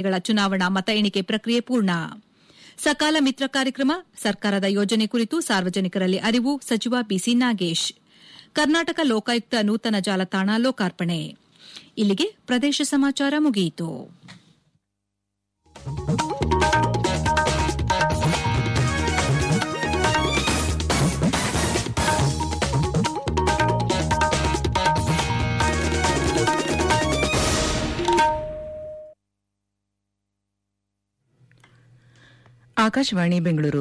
ಪಂಚಾಯಿತಿಗಳ ಚುನಾವಣಾ ಮತ ಎಣಿಕೆ ಪ್ರಕ್ರಿಯೆ ಪೂರ್ಣ ಸಕಾಲ ಮಿತ್ರ ಕಾರ್ಯಕ್ರಮ ಸರ್ಕಾರದ ಯೋಜನೆ ಕುರಿತು ಸಾರ್ವಜನಿಕರಲ್ಲಿ ಅರಿವು ಸಚಿವ ಬಿಸಿ ನಾಗೇಶ್ ಕರ್ನಾಟಕ ಲೋಕಾಯುಕ್ತ ನೂತನ ಜಾಲತಾಣ ಲೋಕಾರ್ಪಣೆ ಇಲ್ಲಿಗೆ ಪ್ರದೇಶ ಸಮಾಚಾರ ಮುಗಿಯಿತು ಆಕಾಶವಾಣಿ ಬೆಂಗಳೂರು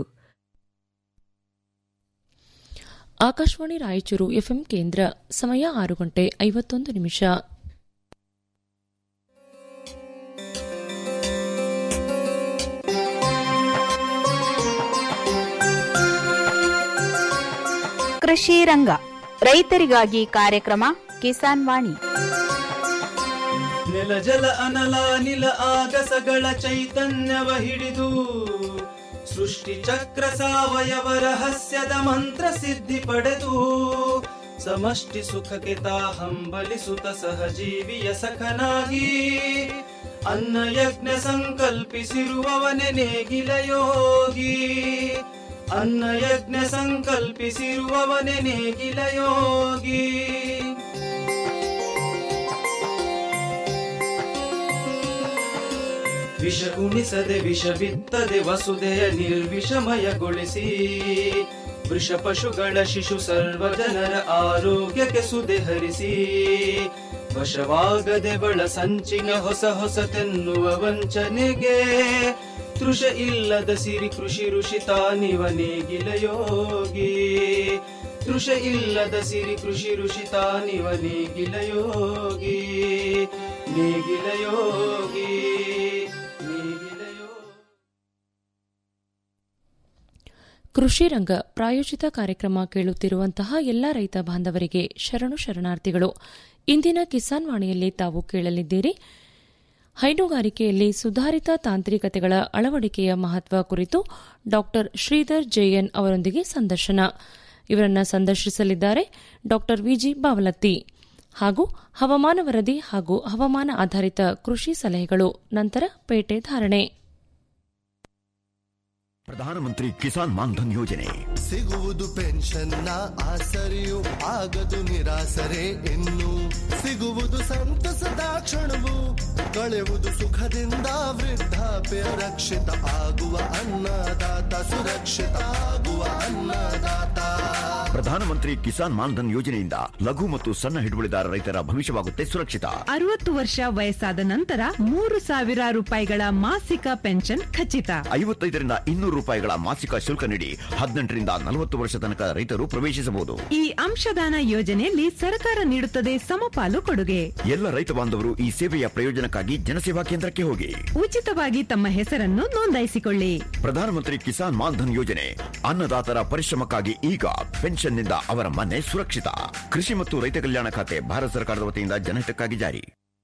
ಆಕಾಶವಾಣಿ ರಾಯಚೂರು ಎಫ್ಎಂ ಕೇಂದ್ರ ಸಮಯ ಆರು ಗಂಟೆ ಐವತ್ತೊಂದು ನಿಮಿಷ ಕೃಷಿ ರಂಗ ರೈತರಿಗಾಗಿ ಕಾರ್ಯಕ್ರಮ ಕಿಸಾನ್ ವಾಣಿ ನೆಲ ಜಲ ಅನಲ ನಿಲ ಆಗಸಗಳ ಚೈತನ್ಯವ ಹಿಡಿದು ಸೃಷ್ಟಿ ಚಕ್ರ ಸಾವಯವ ರಹಸ್ಯದ ಮಂತ್ರ ಸಿದ್ಧಿ ಪಡೆದು ಸಮಷ್ಟಿ ಸುಖಕ್ಕೆ ತಾ ಹಂಬಲಿಸುತ್ತ ಸಹಜೀವಿಯ ಸಖನಾಗಿ ಅನ್ನ ಯಜ್ಞ ಸಂಕಲ್ಪಿಸಿರುವವನೆ ನೇಗಿಲ ಯೋಗಿ ಅನ್ನ ಯಜ್ಞ ಸಂಕಲ್ಪಿಸಿರುವವನೆ ನೇಗಿಲ ಯೋಗಿ ವಿಷ ಉಣಿಸದೆ ವಿಷ ಬಿತ್ತದೆ ವಸುದೆಯ ನಿರ್ವಿಷಮಯಗೊಳಿಸಿ ವೃಷ ಪಶುಗಳ ಶಿಶು ಸರ್ವ ಜನರ ಆರೋಗ್ಯಕ್ಕೆ ಸುದೆ ಹರಿಸಿ ವಶವಾಗದೆ ಬಳ ಸಂಚಿನ ಹೊಸ ಹೊಸತೆನ್ನುವ ವಂಚನೆಗೆ ತೃಷ ಇಲ್ಲದ ಸಿರಿ ಕೃಷಿ ಋಷಿ ತಾನಿವ ನೇಗಿಲ ಯೋಗಿ ತೃಷ ಇಲ್ಲದ ಸಿರಿ ಕೃಷಿ ಋಷಿ ತಾನಿವ ನೇಗಿಲ ಯೋಗಿ ನೇಗಿಲ ಯೋಗಿ ನೇಗಿಲ ಯೋಗಿ ಕೃಷಿ ರಂಗ ಪ್ರಾಯೋಜಿತ ಕಾರ್ಯಕ್ರಮ ಕೇಳುತ್ತಿರುವಂತಹ ಎಲ್ಲ ರೈತ ಬಾಂಧವರಿಗೆ ಶರಣು ಶರಣಾರ್ಥಿಗಳು ಇಂದಿನ ಕಿಸಾನ್ ವಾಣಿಯಲ್ಲಿ ತಾವು ಕೇಳಲಿದ್ದೀರಿ ಹೈನುಗಾರಿಕೆಯಲ್ಲಿ ಸುಧಾರಿತ ತಾಂತ್ರಿಕತೆಗಳ ಅಳವಡಿಕೆಯ ಮಹತ್ವ ಕುರಿತು ಡಾ ಶ್ರೀಧರ್ ಜೆಎನ್ ಅವರೊಂದಿಗೆ ಸಂದರ್ಶನ ಇವರನ್ನ ಸಂದರ್ಶಿಸಲಿದ್ದಾರೆ ಡಾ ವಿಜಿ ಬಾವಲತ್ತಿ ಹಾಗೂ ಹವಾಮಾನ ವರದಿ ಹಾಗೂ ಹವಾಮಾನ ಆಧಾರಿತ ಕೃಷಿ ಸಲಹೆಗಳು ನಂತರ ಪೇಟೆ ಧಾರಣೆ ಪ್ರಧಾನಮಂತ್ರಿ ಕಿಸಾನ್ ಮಾನ್ಧನ್ ಯೋಜನೆ ಸಿಗುವುದು ಪೆನ್ಷನ್ನ ಆಸರೆಯು ಆಗದು ನಿರಾಸರೆ ಇನ್ನು ಸಿಗುವುದು ಸಂತಸದ ಕ್ಷಣವು ಕಳೆಯುವುದು ಸುಖದಿಂದ ವೃದ್ಧಾಪ್ಯ ರಕ್ಷಿತ ಆಗುವ ಅನ್ನದಾತ ಸುರಕ್ಷಿತ ಆಗುವ ಅನ್ನದಾತ ಪ್ರಧಾನಮಂತ್ರಿ ಕಿಸಾನ್ ಮಾನ್ಧನ್ ಯೋಜನೆಯಿಂದ ಲಘು ಮತ್ತು ಸಣ್ಣ ಹಿಡುವಳಿದಾರ ರೈತರ ಭವಿಷ್ಯವಾಗುತ್ತೆ ಸುರಕ್ಷಿತ ಅರವತ್ತು ವರ್ಷ ವಯಸ್ಸಾದ ನಂತರ ಮೂರು ಸಾವಿರ ರೂಪಾಯಿಗಳ ಮಾಸಿಕ ಪೆನ್ಷನ್ ಖಚಿತ ಐವತ್ತೈದರಿಂದ ಇನ್ನೂರು ರೂಪಾಯಿಗಳ ಮಾಸಿಕ ಶುಲ್ಕ ನೀಡಿ ಹದಿನೆಂಟರಿಂದ ನಲವತ್ತು ವರ್ಷ ತನಕ ರೈತರು ಪ್ರವೇಶಿಸಬಹುದು ಈ ಅಂಶದಾನ ಯೋಜನೆಯಲ್ಲಿ ಸರ್ಕಾರ ನೀಡುತ್ತದೆ ಸಮಪಾಲು ಕೊಡುಗೆ ಎಲ್ಲ ರೈತ ಬಾಂಧವರು ಈ ಸೇವೆಯ ಪ್ರಯೋಜನಕ್ಕಾಗಿ ಜನಸೇವಾ ಕೇಂದ್ರಕ್ಕೆ ಹೋಗಿ ಉಚಿತವಾಗಿ ತಮ್ಮ ಹೆಸರನ್ನು ನೋಂದಾಯಿಸಿಕೊಳ್ಳಿ ಪ್ರಧಾನಮಂತ್ರಿ ಕಿಸಾನ್ ಮಾನ್ಧನ್ ಯೋಜನೆ ಅನ್ನದಾತರ ಪರಿಶ್ರಮಕ್ಕಾಗಿ ಈಗ ಪೆನ್ಷನ್ನಿಂದ ಅವರ ಮನೆ ಸುರಕ್ಷಿತ ಕೃಷಿ ಮತ್ತು ರೈತ ಕಲ್ಯಾಣ ಖಾತೆ ಭಾರತ ಸರ್ಕಾರದ ವತಿಯಿಂದ ಜನಹಿತಕ್ಕಾಗಿ ಜಾರಿ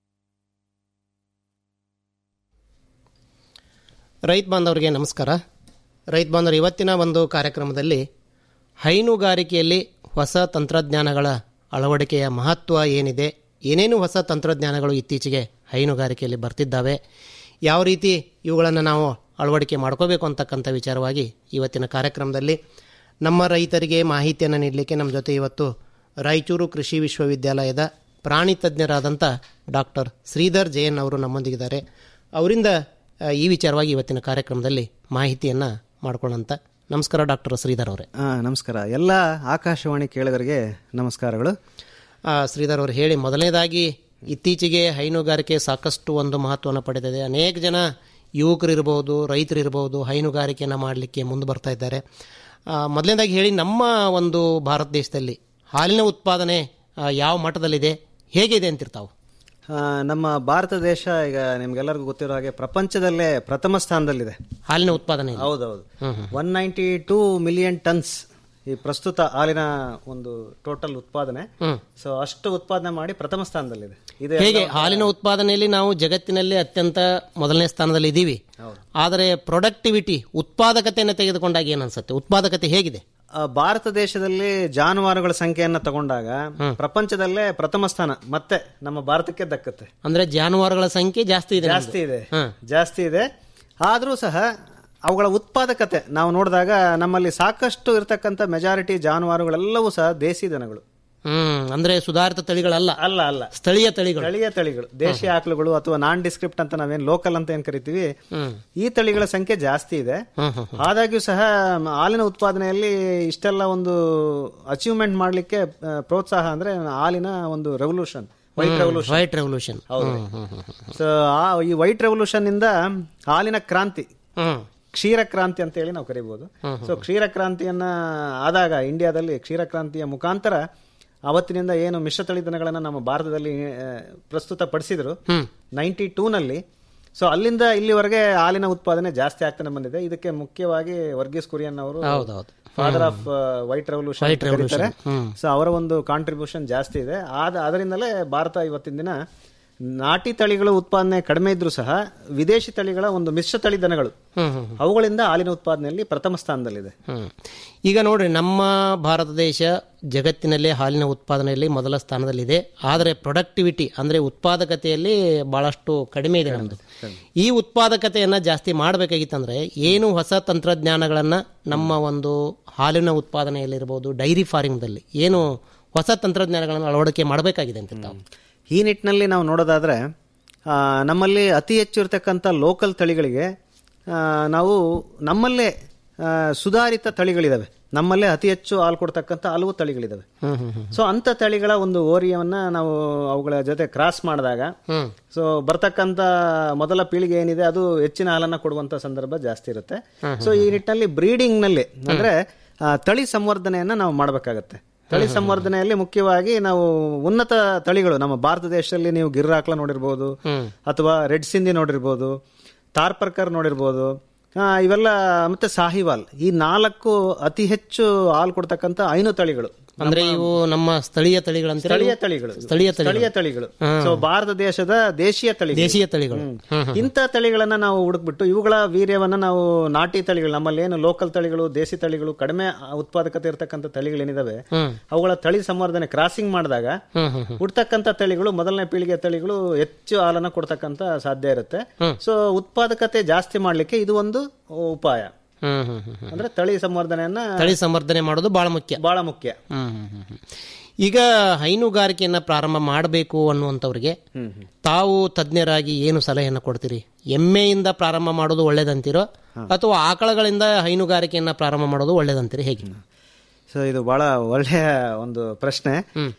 ರೈತ ಬಾಂಧವರಿಗೆ ನಮಸ್ಕಾರ ರೈತ ಬಾಂಧವರು ಇವತ್ತಿನ ಒಂದು ಕಾರ್ಯಕ್ರಮದಲ್ಲಿ ಹೈನುಗಾರಿಕೆಯಲ್ಲಿ ಹೊಸ ತಂತ್ರಜ್ಞಾನಗಳ ಅಳವಡಿಕೆಯ ಮಹತ್ವ ಏನಿದೆ ಏನೇನು ಹೊಸ ತಂತ್ರಜ್ಞಾನಗಳು ಇತ್ತೀಚೆಗೆ ಹೈನುಗಾರಿಕೆಯಲ್ಲಿ ಬರ್ತಿದ್ದಾವೆ ಯಾವ ರೀತಿ ಇವುಗಳನ್ನು ನಾವು ಅಳವಡಿಕೆ ಮಾಡ್ಕೋಬೇಕು ಅಂತಕ್ಕಂಥ ವಿಚಾರವಾಗಿ ಇವತ್ತಿನ ಕಾರ್ಯಕ್ರಮದಲ್ಲಿ ನಮ್ಮ ರೈತರಿಗೆ ಮಾಹಿತಿಯನ್ನು ನೀಡಲಿಕ್ಕೆ ನಮ್ಮ ಜೊತೆ ಇವತ್ತು ರಾಯಚೂರು ಕೃಷಿ ವಿಶ್ವವಿದ್ಯಾಲಯದ ಪ್ರಾಣಿ ತಜ್ಞರಾದಂಥ ಡಾಕ್ಟರ್ ಶ್ರೀಧರ್ ಜಯನ್ ಅವರು ನಮ್ಮೊಂದಿಗಿದ್ದಾರೆ ಅವರಿಂದ ಆ, ಈ ವಿಚಾರವಾಗಿ ಇವತ್ತಿನ ಕಾರ್ಯಕ್ರಮದಲ್ಲಿ ಮಾಹಿತಿಯನ್ನು ಮಾಡ್ಕೊಳ್ಳೋಂಥ ನಮಸ್ಕಾರ ಡಾಕ್ಟರ್ ಶ್ರೀಧರ್ ಅವರೇ ಆ, ನಮಸ್ಕಾರ ಎಲ್ಲ ಆಕಾಶವಾಣಿ ಕೇಳುಗರಿಗೆ ನಮಸ್ಕಾರಗಳು ಆ, ಶ್ರೀಧರ್ ಅವರು ಹೇಳಿ ಮೊದಲನೇದಾಗಿ ಇತ್ತೀಚೆಗೆ ಹೈನುಗಾರಿಕೆ ಸಾಕಷ್ಟು ಒಂದು ಮಹತ್ವವನ್ನು ಪಡೆದಿದೆ ಅನೇಕ ಜನ ಯುವಕರಿರ್ಬೋದು ರೈತರಿರ್ಬೋದು ಹೈನುಗಾರಿಕೆಯನ್ನು ಮಾಡಲಿಕ್ಕೆ ಮುಂದೆ ಬರ್ತಾ ಇದ್ದಾರೆ ಆ, ಮೊದಲನೇದಾಗಿ ಹೇಳಿ ನಮ್ಮ ಒಂದು ಭಾರತ ದೇಶದಲ್ಲಿ ಹಾಲಿನ ಉತ್ಪಾದನೆ ಆ, ಯಾವ ಮಟ್ಟದಲ್ಲಿದೆ ಹೇಗಿದೆ ಅಂತಿರ್ತಾವು ಆ, ನಮ್ಮ ಭಾರತ ದೇಶ ಈಗ ನಿಮ್ಗೆಲ್ಲರಿಗೂ ಗೊತ್ತಿರೋ ಹಾಗೆ ಪ್ರಪಂಚದಲ್ಲೇ ಪ್ರಥಮ ಸ್ಥಾನದಲ್ಲಿದೆ ಹಾಲಿನ ಉತ್ಪಾದನೆ ಹೌದೌದು one ninety two million tons ಈ ಪ್ರಸ್ತುತ ಹಾಲಿನ ಒಂದು ಟೋಟಲ್ ಉತ್ಪಾದನೆ ಸೊ ಅಷ್ಟು ಉತ್ಪಾದನೆ ಮಾಡಿ ಪ್ರಥಮ ಸ್ಥಾನದಲ್ಲಿದೆ ಇದು ಹೇಗೆ ಹಾಲಿನ ಉತ್ಪಾದನೆಯಲ್ಲಿ ನಾವು ಜಗತ್ತಿನಲ್ಲಿ ಅತ್ಯಂತ ಮೊದಲನೇ ಸ್ಥಾನದಲ್ಲಿ ಇದ್ದೀವಿ ಆದರೆ ಪ್ರೊಡಕ್ಟಿವಿಟಿ ಉತ್ಪಾದಕತೆಯನ್ನು ತೆಗೆದುಕೊಂಡಾಗ ಏನು ಅನ್ಸುತ್ತೆ ಉತ್ಪಾದಕತೆ ಹೇಗಿದೆ ಆ, ಭಾರತ ದೇಶದಲ್ಲಿ ಜಾನುವಾರುಗಳ ಸಂಖ್ಯೆಯನ್ನ ತಗೊಂಡಾಗ ಪ್ರಪಂಚದಲ್ಲೇ ಪ್ರಥಮ ಸ್ಥಾನ ಮತ್ತೆ ನಮ್ಮ ಭಾರತಕ್ಕೆ ದಕ್ಕುತ್ತೆ ಅಂದ್ರೆ ಜಾನುವಾರುಗಳ ಸಂಖ್ಯೆ ಜಾಸ್ತಿ ಇದೆ ಜಾಸ್ತಿ ನಮ್ದು. ಇದೆ ಹ. ಜಾಸ್ತಿ ಇದೆ ಆದರೂ ಸಹ ಅವುಗಳ ಉತ್ಪಾದಕತೆ ನಾವು ನೋಡಿದಾಗ ನಮ್ಮಲ್ಲಿ ಸಾಕಷ್ಟು ಇರತಕ್ಕಂಥ ಮೆಜಾರಿಟಿ ಜಾನುವಾರುಗಳೆಲ್ಲವೂ ಸಹ ದೇಸಿ ದನಗಳು ಹ್ಮ್ ಅಂದ್ರೆ ಸುಧಾರಿತ ತಳಿಗಳಲ್ಲ ಅಲ್ಲ ಅಲ್ಲ ಸ್ಥಳೀಯ ತಳಿಗಳು ಸ್ಥಳೀಯ ತಳಿಗಳು ದೇಶೀಯ ಆಕಳುಗಳು ಅಥವಾ ನಾನ್ ಡಿಸ್ಕ್ರಿಪ್ಟ್ ಅಂತ ನಾವೇನ್ ಲೋಕಲ್ ಅಂತ ಏನ್ ಕರಿತೀವಿ ಹ್ಮ್. ಈ ತಳಿಗಳ ಸಂಖ್ಯೆ ಜಾಸ್ತಿ ಇದೆ ಹ್ಮ್, ಹ್ಮ್, ಆದಾಗ್ಯೂ ಸಹ ಹಾಲಿನ ಉತ್ಪಾದನೆಯಲ್ಲಿ ಇಷ್ಟೆಲ್ಲ ಒಂದು ಅಚೀವ್ಮೆಂಟ್ ಮಾಡ್ಲಿಕ್ಕೆ ಆ, ಪ್ರೋತ್ಸಾಹ ಅಂದ್ರೆ ಹಾಲಿನ ಒಂದು revolution white revolution white revolution ಹೌದು ಸೊ ಆ ಈ ವೈಟ್ ರೆವಲ್ಯೂಷನ್ ಇಂದ ಹಾಲಿನ ಕ್ರಾಂತಿ ಕ್ಷೀರ ಕ್ರಾಂತಿ ಅಂತ ಹೇಳಿ ನಾವು ಕರಿಬಹುದು ಸೊ ಕ್ಷೀರ ಕ್ರಾಂತಿಯನ್ನ ಆದಾಗ ಇಂಡಿಯಾದಲ್ಲಿ ಕ್ಷೀರ ಕ್ರಾಂತಿಯ ಮುಖಾಂತರ ಅವತ್ತಿನಿಂದ ಏನು ಮಿಶ್ರತಳಿ ದನಗಳನ್ನ ನಮ್ಮ ಭಾರತದಲ್ಲಿ ಆ, ಪ್ರಸ್ತುತ ಪಡಿಸಿದ್ರು ನೈಂಟಿ ಟೂನಲ್ಲಿ ಸೊ ಅಲ್ಲಿಂದ ಇಲ್ಲಿವರೆಗೆ ಹಾಲಿನ ಉತ್ಪಾದನೆ ಜಾಸ್ತಿ ಆಗ್ತಾನೆ ಬಂದಿದೆ ಇದಕ್ಕೆ ಮುಖ್ಯವಾಗಿ ವರ್ಗೀಸ್ ಕುರಿಯನ್ ಅವರು ಹೌದೌದು. Father of white revolution White revolution. Hmm. So ಅವರ ಒಂದು ಕಾಂಟ್ರಿಬ್ಯೂಷನ್ ಜಾಸ್ತಿ ಇದೆ ಆದ ಅದರಿಂದಲೇ ಭಾರತ ಇವತ್ತಿನ ದಿನ ನಾಟಿ ತಳಿಗಳು ಉತ್ಪಾದನೆ ಕಡಿಮೆ ಇದ್ರೂ ಸಹ ವಿದೇಶಿ ತಳಿಗಳ ಒಂದು ಮಿಶ್ರ ತಳಿ ದನಗಳು ಹ್ಮ್, ಹ್ಮ್, ಅವುಗಳಿಂದ ಹಾಲಿನ ಉತ್ಪಾದನೆಯಲ್ಲಿ ಪ್ರಥಮ ಸ್ಥಾನದಲ್ಲಿದೆ ಹ್ಮ್. ಈಗ ನೋಡ್ರಿ ನಮ್ಮ ಭಾರತ ದೇಶ ಜಗತ್ತಿನಲ್ಲಿ ಹಾಲಿನ ಉತ್ಪಾದನೆಯಲ್ಲಿ ಮೊದಲ ಸ್ಥಾನದಲ್ಲಿದೆ ಆದರೆ ಪ್ರೊಡಕ್ಟಿವಿಟಿ ಅಂದ್ರೆ ಉತ್ಪಾದಕತೆಯಲ್ಲಿ ಬಹಳಷ್ಟು ಕಡಿಮೆ ಇದೆ ನಮ್ದು ಈ ಉತ್ಪಾದಕತೆಯನ್ನ ಜಾಸ್ತಿ ಮಾಡಬೇಕಾಗಿತ್ತಂದ್ರೆ ಏನು ಹೊಸ ತಂತ್ರಜ್ಞಾನಗಳನ್ನ ನಮ್ಮ ಒಂದು ಹಾಲಿನ ಉತ್ಪಾದನೆಯಲ್ಲಿರ್ಬೋದು ಡೈರಿ ಫಾರ್ಮಿಂಗ್ದಲ್ಲಿ ಏನು ಹೊಸ ತಂತ್ರಜ್ಞಾನಗಳನ್ನು ಅಳವಡಿಕೆ ಮಾಡಬೇಕಾಗಿದೆ ಅಂತ ತಾವು ಈ ನಿಟ್ಟಿನಲ್ಲಿ ನಾವು ನೋಡೋದಾದ್ರೆ ಆ, ನಮ್ಮಲ್ಲಿ ಅತಿ ಹೆಚ್ಚು ಇರತಕ್ಕಂಥ ಲೋಕಲ್ ತಳಿಗಳಿಗೆ ಆ, ನಾವು ನಮ್ಮಲ್ಲೇ ಆ, ಸುಧಾರಿತ ತಳಿಗಳಿದಾವೆ ನಮ್ಮಲ್ಲೇ ಅತಿ ಹೆಚ್ಚು ಹಾಲು ಕೊಡ್ತಕ್ಕಂಥ ಹಲವು ತಳಿಗಳಿದಾವೆ ಸೊ ಅಂತ ತಳಿಗಳ ಒಂದು ಓರಿಯವನ್ನ ನಾವು ಅವುಗಳ ಜೊತೆ ಕ್ರಾಸ್ ಮಾಡಿದಾಗ ಸೊ ಬರ್ತಕ್ಕಂಥ ಮೊದಲ ಪೀಳಿಗೆ ಏನಿದೆ ಅದು ಹೆಚ್ಚಿನ ಹಾಲನ್ನ ಕೊಡುವಂತ ಸಂದರ್ಭ ಜಾಸ್ತಿ ಇರುತ್ತೆ ಸೊ ಈ ನಿಟ್ಟಿನಲ್ಲಿ ಬ್ರೀಡಿಂಗ್ ನಲ್ಲಿ ಅಂದ್ರೆ ಆ, ತಳಿ ಸಂವರ್ಧನೆಯನ್ನ ನಾವು ಮಾಡಬೇಕಾಗತ್ತೆ ತಳಿ ಸಂವರ್ಧನೆಯಲ್ಲಿ ಮುಖ್ಯವಾಗಿ ನಾವು ಉನ್ನತ ತಳಿಗಳು ನಮ್ಮ ಭಾರತ ದೇಶದಲ್ಲಿ ನೀವು ಗಿರ್ರಾಕ್ಲ ನೋಡಿರ್ಬೋದು ಅಥವಾ ರೆಡ್ ಸಿಂಧಿ ನೋಡಿರ್ಬೋದು ತಾರ್ಪರ್ಕರ್ ನೋಡಿರ್ಬೋದು ಆ, ಇವೆಲ್ಲ ಮತ್ತೆ ಸಾಹಿವಾಲ್ ಈ ನಾಲ್ಕು ಅತಿ ಹೆಚ್ಚು ಹಾಲು ಕೊಡ್ತಕ್ಕಂಥ ಐನು ತಳಿಗಳು ಅಂದ್ರೆ ಇವು ನಮ್ಮ ಸ್ಥಳೀಯ ತಳಿಗಳಂತ ಸ್ಥಳೀಯ ತಳಿಗಳು ಸ್ಥಳೀಯ ತಳಿಗಳು. ಸ್ಥಳೀಯ ತಳಿಗಳು ಸೊ ಭಾರತ ದೇಶದ ದೇಶೀಯ ತಳಿ ದೇಶೀಯ ತಳಿಗಳು ಇಂಥ ತಳಿಗಳನ್ನ ನಾವು ಹುಡುಕ್ಬಿಟ್ಟು ಇವುಗಳ ವೀರ್ಯವನ್ನ ನಾವು ನಾಟಿ ತಳಿಗಳು ನಮ್ಮಲ್ಲಿ ಏನು ಲೋಕಲ್ ತಳಿಗಳು ದೇಸಿ ತಳಿಗಳು ಕಡಿಮೆ ಉತ್ಪಾದಕತೆ ಇರತಕ್ಕಂಥ ತಳಿಗಳೇನಿದಾವೆ ಅವುಗಳ ತಳಿ ಸಂವರ್ಧನೆ ಕ್ರಾಸಿಂಗ್ ಮಾಡಿದಾಗ ಹುಡ್ತಕ್ಕಂಥ ತಳಿಗಳು ಮೊದಲನೇ ಪೀಳಿಗೆ ತಳಿಗಳು ಹೆಚ್ಚು ಹಾಲನ್ನ ಕೊಡ್ತಕ್ಕಂಥ ಸಾಧ್ಯ ಇರುತ್ತೆ ಸೊ ಉತ್ಪಾದಕತೆ ಜಾಸ್ತಿ ಮಾಡ್ಲಿಕ್ಕೆ ಇದು ಒಂದು ಉಪಾಯ ಹ್ಮ್ ಹ್ಮ್ ಹ್ಮ್ ಹ್ಮ್. ಅಂದ್ರೆ ತಳಿ ಸಂವರ್ಧನೆಯನ್ನ ತಳಿ ಸಂವರ್ಧನೆ ಮಾಡೋದು ಬಹಳ ಮುಖ್ಯ ಬಹಳ ಮುಖ್ಯ ಹ್ಮ್ ಹ್ಮ್ ಹ್ಮ್ ಹ್ಮ್. ಈಗ ಹೈನುಗಾರಿಕೆಯನ್ನ ಪ್ರಾರಂಭ ಮಾಡಬೇಕು ಅನ್ನುವಂಥವ್ರಿಗೆ ತಾವು ತಜ್ಞರಾಗಿ ಏನು ಸಲಹೆಯನ್ನು ಕೊಡ್ತೀರಿ ಎಮ್ಮೆಯಿಂದ ಪ್ರಾರಂಭ ಮಾಡೋದು ಒಳ್ಳೇದಂತೀರೋ ಅಥವಾ ಆಕಳಗಳಿಂದ ಹೈನುಗಾರಿಕೆಯನ್ನ ಪ್ರಾರಂಭ ಮಾಡೋದು ಒಳ್ಳೇದಂತೀರಿ ಹೇಗೆ ಸೊ ಇದು ಬಹಳ ಒಳ್ಳೆಯ ಒಂದು ಪ್ರಶ್ನೆ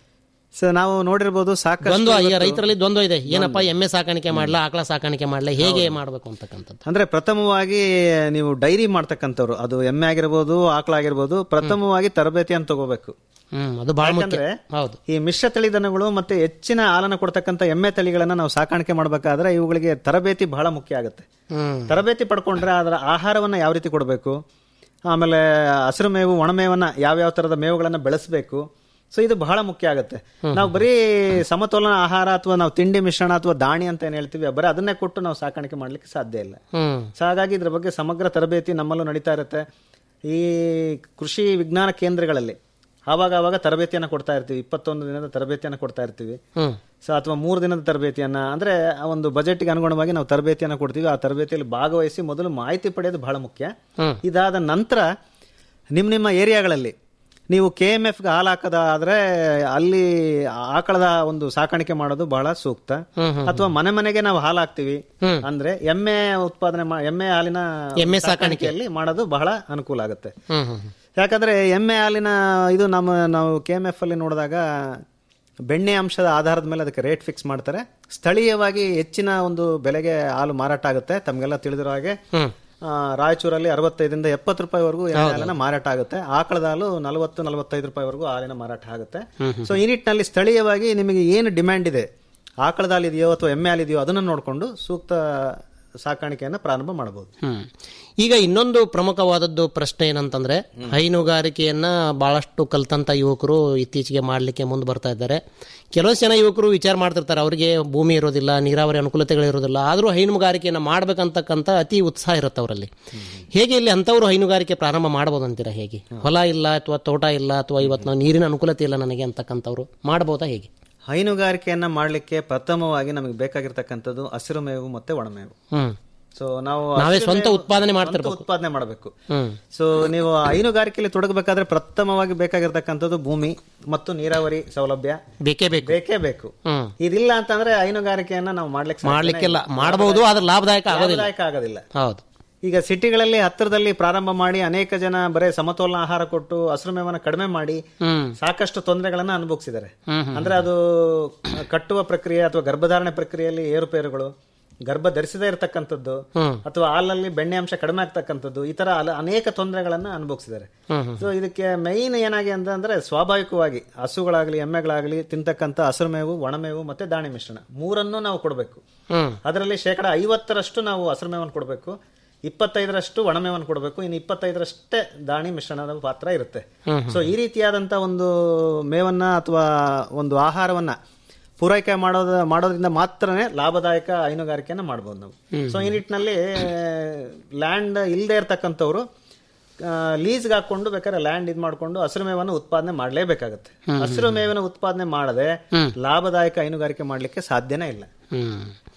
ಸೊ ನಾವು ನೋಡಿರ್ಬೋದು ಸಾಕಷ್ಟು ದ್ವಂದ್ವ ಈಗ ಇವತ್ತು- ರೈತರಲ್ಲಿ ದ್ವಂದ್ವ ಇದೆ ಏನಪ್ಪ ಎಮ್ಮೆ ಸಾಕಾಣಿಕೆ ಮಾಡ್ಲಾ ಆಕಳ ಸಾಕಾಣಿಕೆ ಮಾಡ್ಲಾ ಹೇಗೆ ಮಾಡಬೇಕು ಅಂತಕ್ಕಂಥದ್ದು ಅಂದ್ರೆ ಪ್ರಥಮವಾಗಿ ನೀವು ಡೈರಿ ಮಾಡ್ತಕ್ಕಂಥವ್ರು ಅದು ಎಮ್ಮೆ ಆಗಿರ್ಬೋದು ಆಕಳ ಆಗಿರ್ಬೋದು ಪ್ರಥಮವಾಗಿ ತರಬೇತಿಯನ್ನು ತಗೋಬೇಕು ಹ್ಮ್ ಅದು ಬಹಳ ಮುಖ್ಯ ಯಾಕಂದ್ರೆ ಹೌದು ಈ ಮಿಶ್ರ ತಳಿ ದನಗಳು ಮತ್ತೆ ಹೆಚ್ಚಿನ ಹಾಲನ್ನು ಕೊಡ್ತಕ್ಕಂಥ ಎಮ್ಮೆ ತಳಿಗಳನ್ನ ನಾವು ಸಾಕಾಣಿಕೆ ಮಾಡಬೇಕಾದ್ರೆ ಇವುಗಳಿಗೆ ತರಬೇತಿ ಬಹಳ ಮುಖ್ಯ ಆಗುತ್ತೆ ಹ್ಮ್ ತರಬೇತಿ ಪಡ್ಕೊಂಡ್ರೆ ಅದರ ಆಹಾರವನ್ನ ಯಾವ ರೀತಿ ಕೊಡಬೇಕು ಆಮೇಲೆ ಹಸಿರು ಮೇವು ಒಣಮೇವನ್ನ ಯಾವ್ಯಾವ ತರದ ಮೇವುಗಳನ್ನ ಬೆಳೆಸಬೇಕು ಸೊ ಇದು ಬಹಳ ಮುಖ್ಯ ಆಗುತ್ತೆ ನಾವು ಬರೀ ಸಮತೋಲನ ಆಹಾರ ಅಥವಾ ನಾವು ತಿಂಡಿ ಮಿಶ್ರಣ ಅಥವಾ ದಾಣಿ ಅಂತ ಏನ್ ಹೇಳ್ತೀವಿ ಬರೀ ಅದನ್ನೇ ಕೊಟ್ಟು ನಾವು ಸಾಕಾಣಿಕೆ ಮಾಡ್ಲಿಕ್ಕೆ ಸಾಧ್ಯ ಇಲ್ಲ ಹ್ಮ್ ಸೊ ಹಾಗಾಗಿ ಇದ್ರ ಬಗ್ಗೆ ಸಮಗ್ರ ತರಬೇತಿ ನಮ್ಮಲ್ಲೂ ನಡೀತಾ ಇರುತ್ತೆ ಈ ಕೃಷಿ ವಿಜ್ಞಾನ ಕೇಂದ್ರಗಳಲ್ಲಿ ಆವಾಗ ಆವಾಗ ತರಬೇತಿಯನ್ನ ಕೊಡ್ತಾ ಇರ್ತೀವಿ ಇಪ್ಪತ್ತೊಂದು ದಿನದ ತರಬೇತಿಯನ್ನ ಕೊಡ್ತಾ ಇರ್ತೀವಿ ಹ್ಮ್ ಸೊ ಅಥವಾ ಮೂರು ದಿನದ ತರಬೇತಿಯನ್ನ ಅಂದ್ರೆ ಆ ಒಂದು ಬಜೆಟ್ಗೆ ಅನುಗುಣವಾಗಿ ನಾವು ತರಬೇತಿಯನ್ನ ಕೊಡ್ತೀವಿ ಆ ತರಬೇತಿಯಲ್ಲಿ ಭಾಗವಹಿಸಿ ಮೊದಲು ಮಾಹಿತಿ ಪಡೆಯೋದು ಬಹಳ ಮುಖ್ಯ ಹ್ಮ್. ಇದಾದ ನಂತರ ನಿಮ್ಮ ನಿಮ್ಮ ಏರಿಯಾಗಳಲ್ಲಿ ನೀವು ಕೆ ಎಂ ಎಫ್ಗೆ ಹಾಲು ಹಾಕದ ಆದ್ರೆ ಅಲ್ಲಿ ಆಕಳದ ಒಂದು ಸಾಕಾಣಿಕೆ ಮಾಡೋದು ಬಹಳ ಸೂಕ್ತ ಅಥವಾ ಮನೆ ಮನೆಗೆ ನಾವು ಹಾಲು ಹಾಕ್ತಿವಿ ಅಂದ್ರೆ ಎಮ್ಮೆ ಉತ್ಪಾದನೆ ಮಾ- ಎಮ್ಮೆ ಹಾಲಿನ ಎಮ್ಮೆ ಸಾಕಾಣಿಕೆಯಲ್ಲಿ ಮಾಡೋದು ಬಹಳ ಅನುಕೂಲ ಆಗುತ್ತೆ ಹ್ಮ್ ಹ್ಮ್ ಯಾಕಂದ್ರೆ ಎಮ್ಮೆ ಹಾಲಿನ ಇದು ನಮ್ಮ ನಾವು ಕೆ ಎಂ ಎಫ್ ಅಲ್ಲಿ ನೋಡಿದಾಗ ಬೆಣ್ಣೆ ಅಂಶದ ಆಧಾರದ ಮೇಲೆ ಅದಕ್ಕೆ ರೇಟ್ ಫಿಕ್ಸ್ ಮಾಡ್ತಾರೆ ಸ್ಥಳೀಯವಾಗಿ ಹೆಚ್ಚಿನ ಒಂದು ಬೆಲೆಗೆ ಹಾಲು ಮಾರಾಟ ಆಗುತ್ತೆ ತಮಗೆಲ್ಲ ತಿಳಿದಿರೋ ಹಾಗೆ ಆ, ರಾಯಚೂರಲ್ಲಿ ಅರವತ್ತೈದರಿಂದ ಎಪ್ಪತ್ತು ರೂಪಾಯಿವರೆಗೂ ಎಮ್ಮೆ ಹಾಲಿನ ಮಾರಾಟ ಆಗುತ್ತೆ ಆಕಳದ ಹಾಲು ನಲವತ್ತು ನಲವತ್ತೈದು ರೂಪಾಯಿವರೆಗೂ ಹಾಲಿನ ಮಾರಾಟ ಆಗುತ್ತೆ ಸೊ ಈ ನಿಟ್ಟಿನಲ್ಲಿ ಸ್ಥಳೀಯವಾಗಿ ನಿಮಗೆ ಏನು ಡಿಮ್ಯಾಂಡ್ ಇದೆ ಆಕಳದ ಹಾಲು ಇದೆಯೋ ಅಥವಾ ಎಮ್ಮೆ ಹಾಲು ಇದೆಯೋ ಅದನ್ನ ನೋಡಿಕೊಂಡು ಸೂಕ್ತ ಸಾಕಾಣಿಕೆಯನ್ನು ಪ್ರಾರಂಭ ಮಾಡಬಹುದು ಹ್ಮ್ ಈಗ ಇನ್ನೊಂದು ಪ್ರಮುಖವಾದದ್ದು ಪ್ರಶ್ನೆ ಏನಂತಂದ್ರೆ ಹೈನುಗಾರಿಕೆಯನ್ನ ಬಹಳಷ್ಟು ಕಲ್ತಂತ ಯುವಕರು ಇತ್ತೀಚೆಗೆ ಮಾಡಲಿಕ್ಕೆ ಮುಂದೆ ಬರ್ತಾ ಇದ್ದಾರೆ ಕೆಲವು ಜನ ಯುವಕರು ವಿಚಾರ ಮಾಡ್ತಿರ್ತಾರೆ ಅವರಿಗೆ ಭೂಮಿ ಇರೋದಿಲ್ಲ ನೀರಾವರಿ ಅನುಕೂಲತೆಗಳು ಇರೋದಿಲ್ಲ ಆದರೂ ಹೈನುಗಾರಿಕೆಯನ್ನು ಮಾಡ್ಬೇಕಂತಕ್ಕಂಥ ಅತಿ ಉತ್ಸಾಹ ಇರುತ್ತೆ ಅವರಲ್ಲಿ ಹೇಗೆ ಇಲ್ಲಿ ಅಂಥವ್ರು ಹೈನುಗಾರಿಕೆ ಪ್ರಾರಂಭ ಮಾಡ್ಬೋದು ಅಂತೀರಾ ಹೇಗೆ ಹೊಲ ಇಲ್ಲ ಅಥವಾ ತೋಟ ಇಲ್ಲ ಅಥವಾ ಇವತ್ತು ನಾವು ನೀರಿನ ಅನುಕೂಲತೆ ಇಲ್ಲ ನನಗೆ ಅಂತಕ್ಕಂಥವ್ರು ಮಾಡ್ಬೋದಾ ಹೇಗೆ ಹೈನುಗಾರಿಕೆಯನ್ನ ಮಾಡಲಿಕ್ಕೆ ಪ್ರಥಮವಾಗಿ ನಮಗೆ ಬೇಕಾಗಿರ್ತಕ್ಕಂಥದ್ದು ಹಸಿರು ಮೇವು ಮತ್ತೆ ಒಣಮೇವು ಹ್ಮ್ ಸೊ ನಾವು ನಾವೇ ಹಸಿರು ಸ್ವಂತ ಮೇವು- ಉತ್ಪಾದನೆ ಸ್ವಂತ ಮಾಡ್ತಿರ್ಬೇಕು. ಉತ್ಪಾದನೆ ಮಾಡಬೇಕು ಹ್ಮ್ ಸೊ ನೀವು ಹೈನುಗಾರಿಕೆಯಲ್ಲಿ ತೊಡಗಬೇಕಾದ್ರೆ ಪ್ರಥಮವಾಗಿ ಬೇಕಾಗಿರ್ತಕ್ಕಂಥದ್ದು ಭೂಮಿ ಮತ್ತು ನೀರಾವರಿ ಸೌಲಭ್ಯ ಬೇಕೇ ಬೇಕು ಬೇಕೇ ಬೇಕು ಹ್ಮ್ ಇದಿಲ್ಲ ಅಂತಂದ್ರೆ ಹೈನುಗಾರಿಕೆಯನ್ನ ನಾವು ಮಾಡ್ಲಿಕ್ಕೆ ಸಾಧ್ಯನೇ ಮಾಡ್ಲಿಕ್ಕೆಲ್ಲ ಇಲ್ಲ. ಮಾಡಬಹುದು ಆದ್ರೆ ಲಾಭದಾಯಕ ಆಗೋದಿಲ್ಲ ಲಾಭದಾಯಕ ಆಗೋದಿಲ್ಲ ಹೌದು ಈಗ ಸಿಟಿಗಳಲ್ಲಿ ಹತ್ತಿರದಲ್ಲಿ ಪ್ರಾರಂಭ ಮಾಡಿ ಅನೇಕ ಜನ ಬರೇ ಸಮತೋಲನ ಆಹಾರ ಕೊಟ್ಟು ಹಸಿರು ಮೇವನ್ನ ಕಡಿಮೆ ಮಾಡಿ ಹ್ಮ್ ಸಾಕಷ್ಟು ತೊಂದರೆಗಳನ್ನ ಅನುಭವಿಸಿದ್ದಾರೆ ಹ್ಮ್, ಹ್ಮ್. ಅಂದ್ರೆ ಅದು ಕಟ್ಟುವ ಪ್ರಕ್ರಿಯೆ ಅಥವಾ ಗರ್ಭಧಾರಣೆ ಪ್ರಕ್ರಿಯೆಯಲ್ಲಿ ಏರುಪೇರುಗಳು ಗರ್ಭ ಧರಿಸದೇ ಇರತಕ್ಕಂಥದ್ದು ಹ್ಮ್. ಅಥವಾ ಹಾಲಲ್ಲಿ ಬೆಣ್ಣೆ ಅಂಶ ಕಡಿಮೆ ಆಗ್ತಕ್ಕಂಥದ್ದು ಈ ತರ ಅಲ- ಅನೇಕ ತೊಂದರೆಗಳನ್ನ ಅನುಭವಿಸಿದ್ದಾರೆ ಹ್ಮ್, ಹ್ಮ್. ಸೊ ಇದಕ್ಕೆ ಮೈನ್ ಏನಾಗಿ ಅಂತಂದ್ರೆ ಸ್ವಾಭಾವಿಕವಾಗಿ ಹಸುಗಳಾಗ್ಲಿ ಎಮ್ಮೆಗಳಾಗ್ಲಿ ತಿಂತಕ್ಕಂಥ ಹಸಿರು ಮೇವು ಒಣಮೇವು ಮತ್ತೆ ದಾಣಿ ಮಿಶ್ರಣ ಮೂರನ್ನು ನಾವು ಕೊಡಬೇಕು ಹ್ಮ್ ಅದರಲ್ಲಿ ಶೇಕಡ ಐವತ್ತರಷ್ಟು ನಾವು ಹಸಿರು ಮೇವನ್ನು ಕೊಡಬೇಕು ಇಪ್ಪತ್ತೈದರಷ್ಟು ಒಣಮೇವನ್ನು ಕೊಡಬೇಕು ಇನ್ನು ಇಪ್ಪತ್ತೈದರಷ್ಟೇ ದಾಣಿ ಮಿಶ್ರಣದ ಪಾತ್ರ ಇರುತ್ತೆ ಸೊ ಈ ರೀತಿಯಾದಂತ ಒಂದು ಮೇವನ್ನ ಅಥವಾ ಒಂದು ಆಹಾರವನ್ನ ಪೂರೈಕೆ ಮಾಡೋದ ಮಾಡೋದ್ರಿಂದ ಮಾತ್ರನೇ ಲಾಭದಾಯಕ ಹೈನುಗಾರಿಕೆಯನ್ನ ಮಾಡಬಹುದು ನಾವು ಸೊ ಈ ನಿಟ್ಟಿನಲ್ಲಿ ಲ್ಯಾಂಡ್ ಇಲ್ಲದೆ ಇರತಕ್ಕಂಥವ್ರು ಲೀಸ್ಗೆ ಹಾಕೊಂಡು ಬೇಕಾದ್ರೆ ಲ್ಯಾಂಡ್ ಇದು ಮಾಡ್ಕೊಂಡು ಹಸಿರು ಮೇವನ್ನು ಉತ್ಪಾದನೆ ಮಾಡಲೇಬೇಕಾಗುತ್ತೆ ಹಸಿರು ಮೇವಿನ ಉತ್ಪಾದನೆ ಮಾಡದೆ ಲಾಭದಾಯಕ ಹೈನುಗಾರಿಕೆ ಮಾಡಲಿಕ್ಕೆ ಸಾಧ್ಯನೇ ಇಲ್ಲ ಹ್ಮ್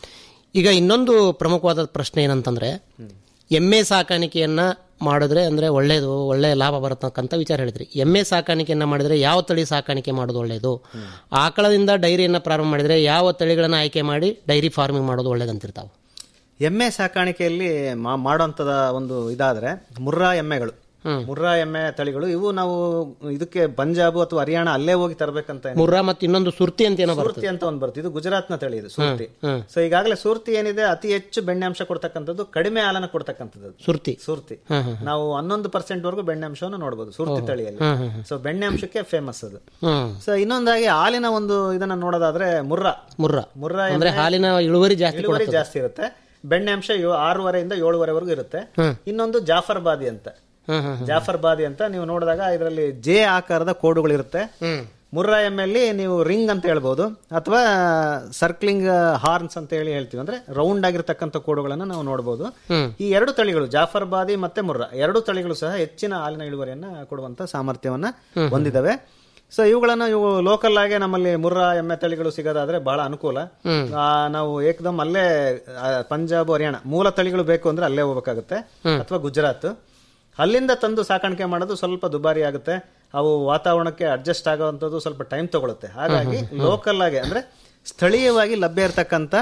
ಈಗ ಇನ್ನೊಂದು ಪ್ರಮುಖವಾದ ಪ್ರಶ್ನೆ ಏನಂತಂದ್ರೆ ಎಮ್ಮೆ ಸಾಕಾಣಿಕೆಯನ್ನ ಮಾಡಿದ್ರೆ ಅಂದ್ರೆ ಒಳ್ಳೇದು ಒಳ್ಳೆ ಲಾಭ ಬರತಕ್ಕಂಥ ವಿಚಾರ ಹೇಳಿದ್ರಿ ಎಮ್ಮೆ ಸಾಕಾಣಿಕೆಯನ್ನ ಮಾಡಿದ್ರೆ ಯಾವ ತಳಿ ಸಾಕಾಣಿಕೆ ಮಾಡೋದು ಒಳ್ಳೇದು ಆಕಳದಿಂದ ಡೈರಿಯನ್ನ ಪ್ರಾರಂಭ ಮಾಡಿದ್ರೆ ಯಾವ ತಳಿಗಳನ್ನ ಆಯ್ಕೆ ಮಾಡಿ ಡೈರಿ ಫಾರ್ಮಿಂಗ್ ಮಾಡೋದು ಒಳ್ಳೇದಂತಿರ್ತಾವೆ ಎಮ್ಮೆ ಸಾಕಾಣಿಕೆಯಲ್ಲಿ ಮಾ- ಮಾಡೋಂಥದ ಒಂದು ಇದಾದ್ರೆ ಮುರ್ರಾ ಎಮ್ಮೆಗಳು ಮುರ್ರಾ ಎಮ್ಮೆ ತಳಿಗಳು ಇವು ನಾವು ಇದಕ್ಕೆ ಪಂಜಾಬ್ ಅಥವಾ ಹರಿಯಾಣ ಅಲ್ಲೇ ಹೋಗಿ ತರಬೇಕಂತ ಏನಿಲ್ಲ. ಮುರ್ರಾ ಮತ್ತು ಇನ್ನೊಂದು ಸುರ್ತಿ ಅಂತ ಏನೋ ಬರ್ತದೆ ಸೂರ್ತಿ ಅಂತ ಒಂದು ಬರುತ್ತೆ ಇದು ಗುಜರಾತ್ನ ತಳಿ ಇದು ಸೂರ್ತಿ ಹ್ಮ್. ಸೊ ಈಗಾಗಲೇ ಸೂರ್ತಿ ಏನಿದೆ ಅತಿ ಹೆಚ್ಚು ಬೆಣ್ಣೆ ಅಂಶ ಕೊಡ್ತಕ್ಕಂಥದ್ದು ಕಡಿಮೆ ಹಾಲನ್ನ ಕೊಡ್ತಕ್ಕಂಥದ್ದು ಸುರ್ತಿ ಸೂರ್ತಿ ನಾವು ಹನ್ನೊಂದು ಪರ್ಸೆಂಟ್ ವರೆಗೂ ಬೆಣ್ಣೆ ಅಂಶವನ್ನು ನೋಡಬಹುದು ಸೂರ್ತಿ ತಳಿಯಲ್ಲಿ ಸೊ ಬೆಣ್ಣೆ ಅಂಶಕ್ಕೆ ಫೇಮಸ್ ಅದು ಹ್ಮ್ ಸೊ ಇನ್ನೊಂದಾಗಿ ಹಾಲಿನ ಒಂದು ಇದನ್ನ ನೋಡೋದಾದ್ರೆ ಮುರ್ರಾ ಮುರ್ರಾ ಮುರ್ರಾ ಅಂದ್ರೆ ಹಾಲಿನ ಇಳುವರಿ ಜಾಸ್ತಿ ಇಳುವರಿ ಜಾಸ್ತಿ ಇರುತ್ತೆ ಬೆಣ್ಣೆ ಅಂಶ ಯೋ- ಆರೂವರೆಯಿಂದ ಏಳುವರೆವರೆಗೂ ಇರುತ್ತೆ ಇನ್ನೊಂದು ಜಾಫರ್ ಬಾದಿ ಅಂತ ಹ್ಮ್ ಹ್ಮ್ ಜಾಫರ್ ಬಾದಿ ಅಂತ ನೀವು ನೋಡಿದಾಗ ಇದರಲ್ಲಿ ಜೆ ಆಕಾರದ ಕೋಡುಗಳಿರುತ್ತೆ ಮುರ್ರಾ ಎಮ್ಮೆಲ್ಲಿ ನೀವು ರಿಂಗ್ ಅಂತ ಹೇಳ್ಬೋದು ಅಥವಾ ಸರ್ಕ್ಲಿಂಗ್ ಹಾರ್ನ್ಸ್ ಅಂತ ಹೇಳಿ ಹೇಳ್ತೀವಿ ಅಂದ್ರೆ ರೌಂಡ್ ಆಗಿರ್ತಕ್ಕಂಥ ಕೋಡುಗಳನ್ನ ನಾವು ನೋಡಬಹುದು ಈ ಎರಡು ತಳಿಗಳು ಜಾಫರ್ ಬಾದಿ ಮತ್ತೆ ಮುರ್ರಾ ಎರಡು ತಳಿಗಳು ಸಹ ಹೆಚ್ಚಿನ ಹಾಲಿನ ಇಳುವರಿಯನ್ನ ಕೊಡುವಂತ ಸಾಮರ್ಥ್ಯವನ್ನ ಹೊಂದಿದವೆ ಸೊ ಇವುಗಳನ್ನ ಇವು ಲೋಕಲ್ ಆಗಿ ನಮ್ಮಲ್ಲಿ ಮುರ್ರಾ ಎಮ್ಮೆ ತಳಿಗಳು ಸಿಗೋದಾದ್ರೆ ಬಹಳ ಅನುಕೂಲ ಆ, ನಾವು ಏಕದಮ್ ಅಲ್ಲೇ ಆ, ಪಂಜಾಬ್ ಹರಿಯಾಣ ಮೂಲ ತಳಿಗಳು ಬೇಕು ಅಂದ್ರೆ ಅಲ್ಲೇ ಹೋಗ್ಬೇಕಾಗುತ್ತೆ ಅಥವಾ ಗುಜರಾತ್ ಅಲ್ಲಿಂದ ತಂದು ಸಾಕಾಣಿಕೆ ಮಾಡೋದು ಸ್ವಲ್ಪ ದುಬಾರಿ ಆಗುತ್ತೆ ಅವು ವಾತಾವರಣಕ್ಕೆ ಅಡ್ಜಸ್ಟ್ ಆಗುವಂಥದ್ದು ಸ್ವಲ್ಪ ಟೈಮ್ ತಗೊಳುತ್ತೆ ಹಾಗಾಗಿ ಲೋಕಲ್ ಆಗಿ ಅಂದ್ರೆ ಸ್ಥಳೀಯವಾಗಿ ಲಭ್ಯ ಇರತಕ್ಕಂಥ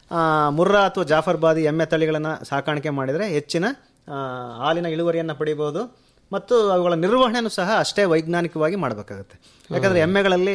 ಮುರ್ರಾ ಅಥವಾ ಜಾಫರ್ಬಾದಿ ಎಮ್ಮೆ ತಳಿಗಳನ್ನ ಸಾಕಾಣಿಕೆ ಮಾಡಿದ್ರೆ ಹೆಚ್ಚಿನ ಆ, ಹಾಲಿನ ಇಳುವರಿಯನ್ನ ಪಡಿಬಹುದು ಮತ್ತು ಅವುಗಳ ನಿರ್ವಹಣೆನೂ ಸಹ ಅಷ್ಟೇ ವೈಜ್ಞಾನಿಕವಾಗಿ ಮಾಡಬೇಕಾಗುತ್ತೆ ಯಾಕಂದ್ರೆ ಎಮ್ಮೆಗಳಲ್ಲಿ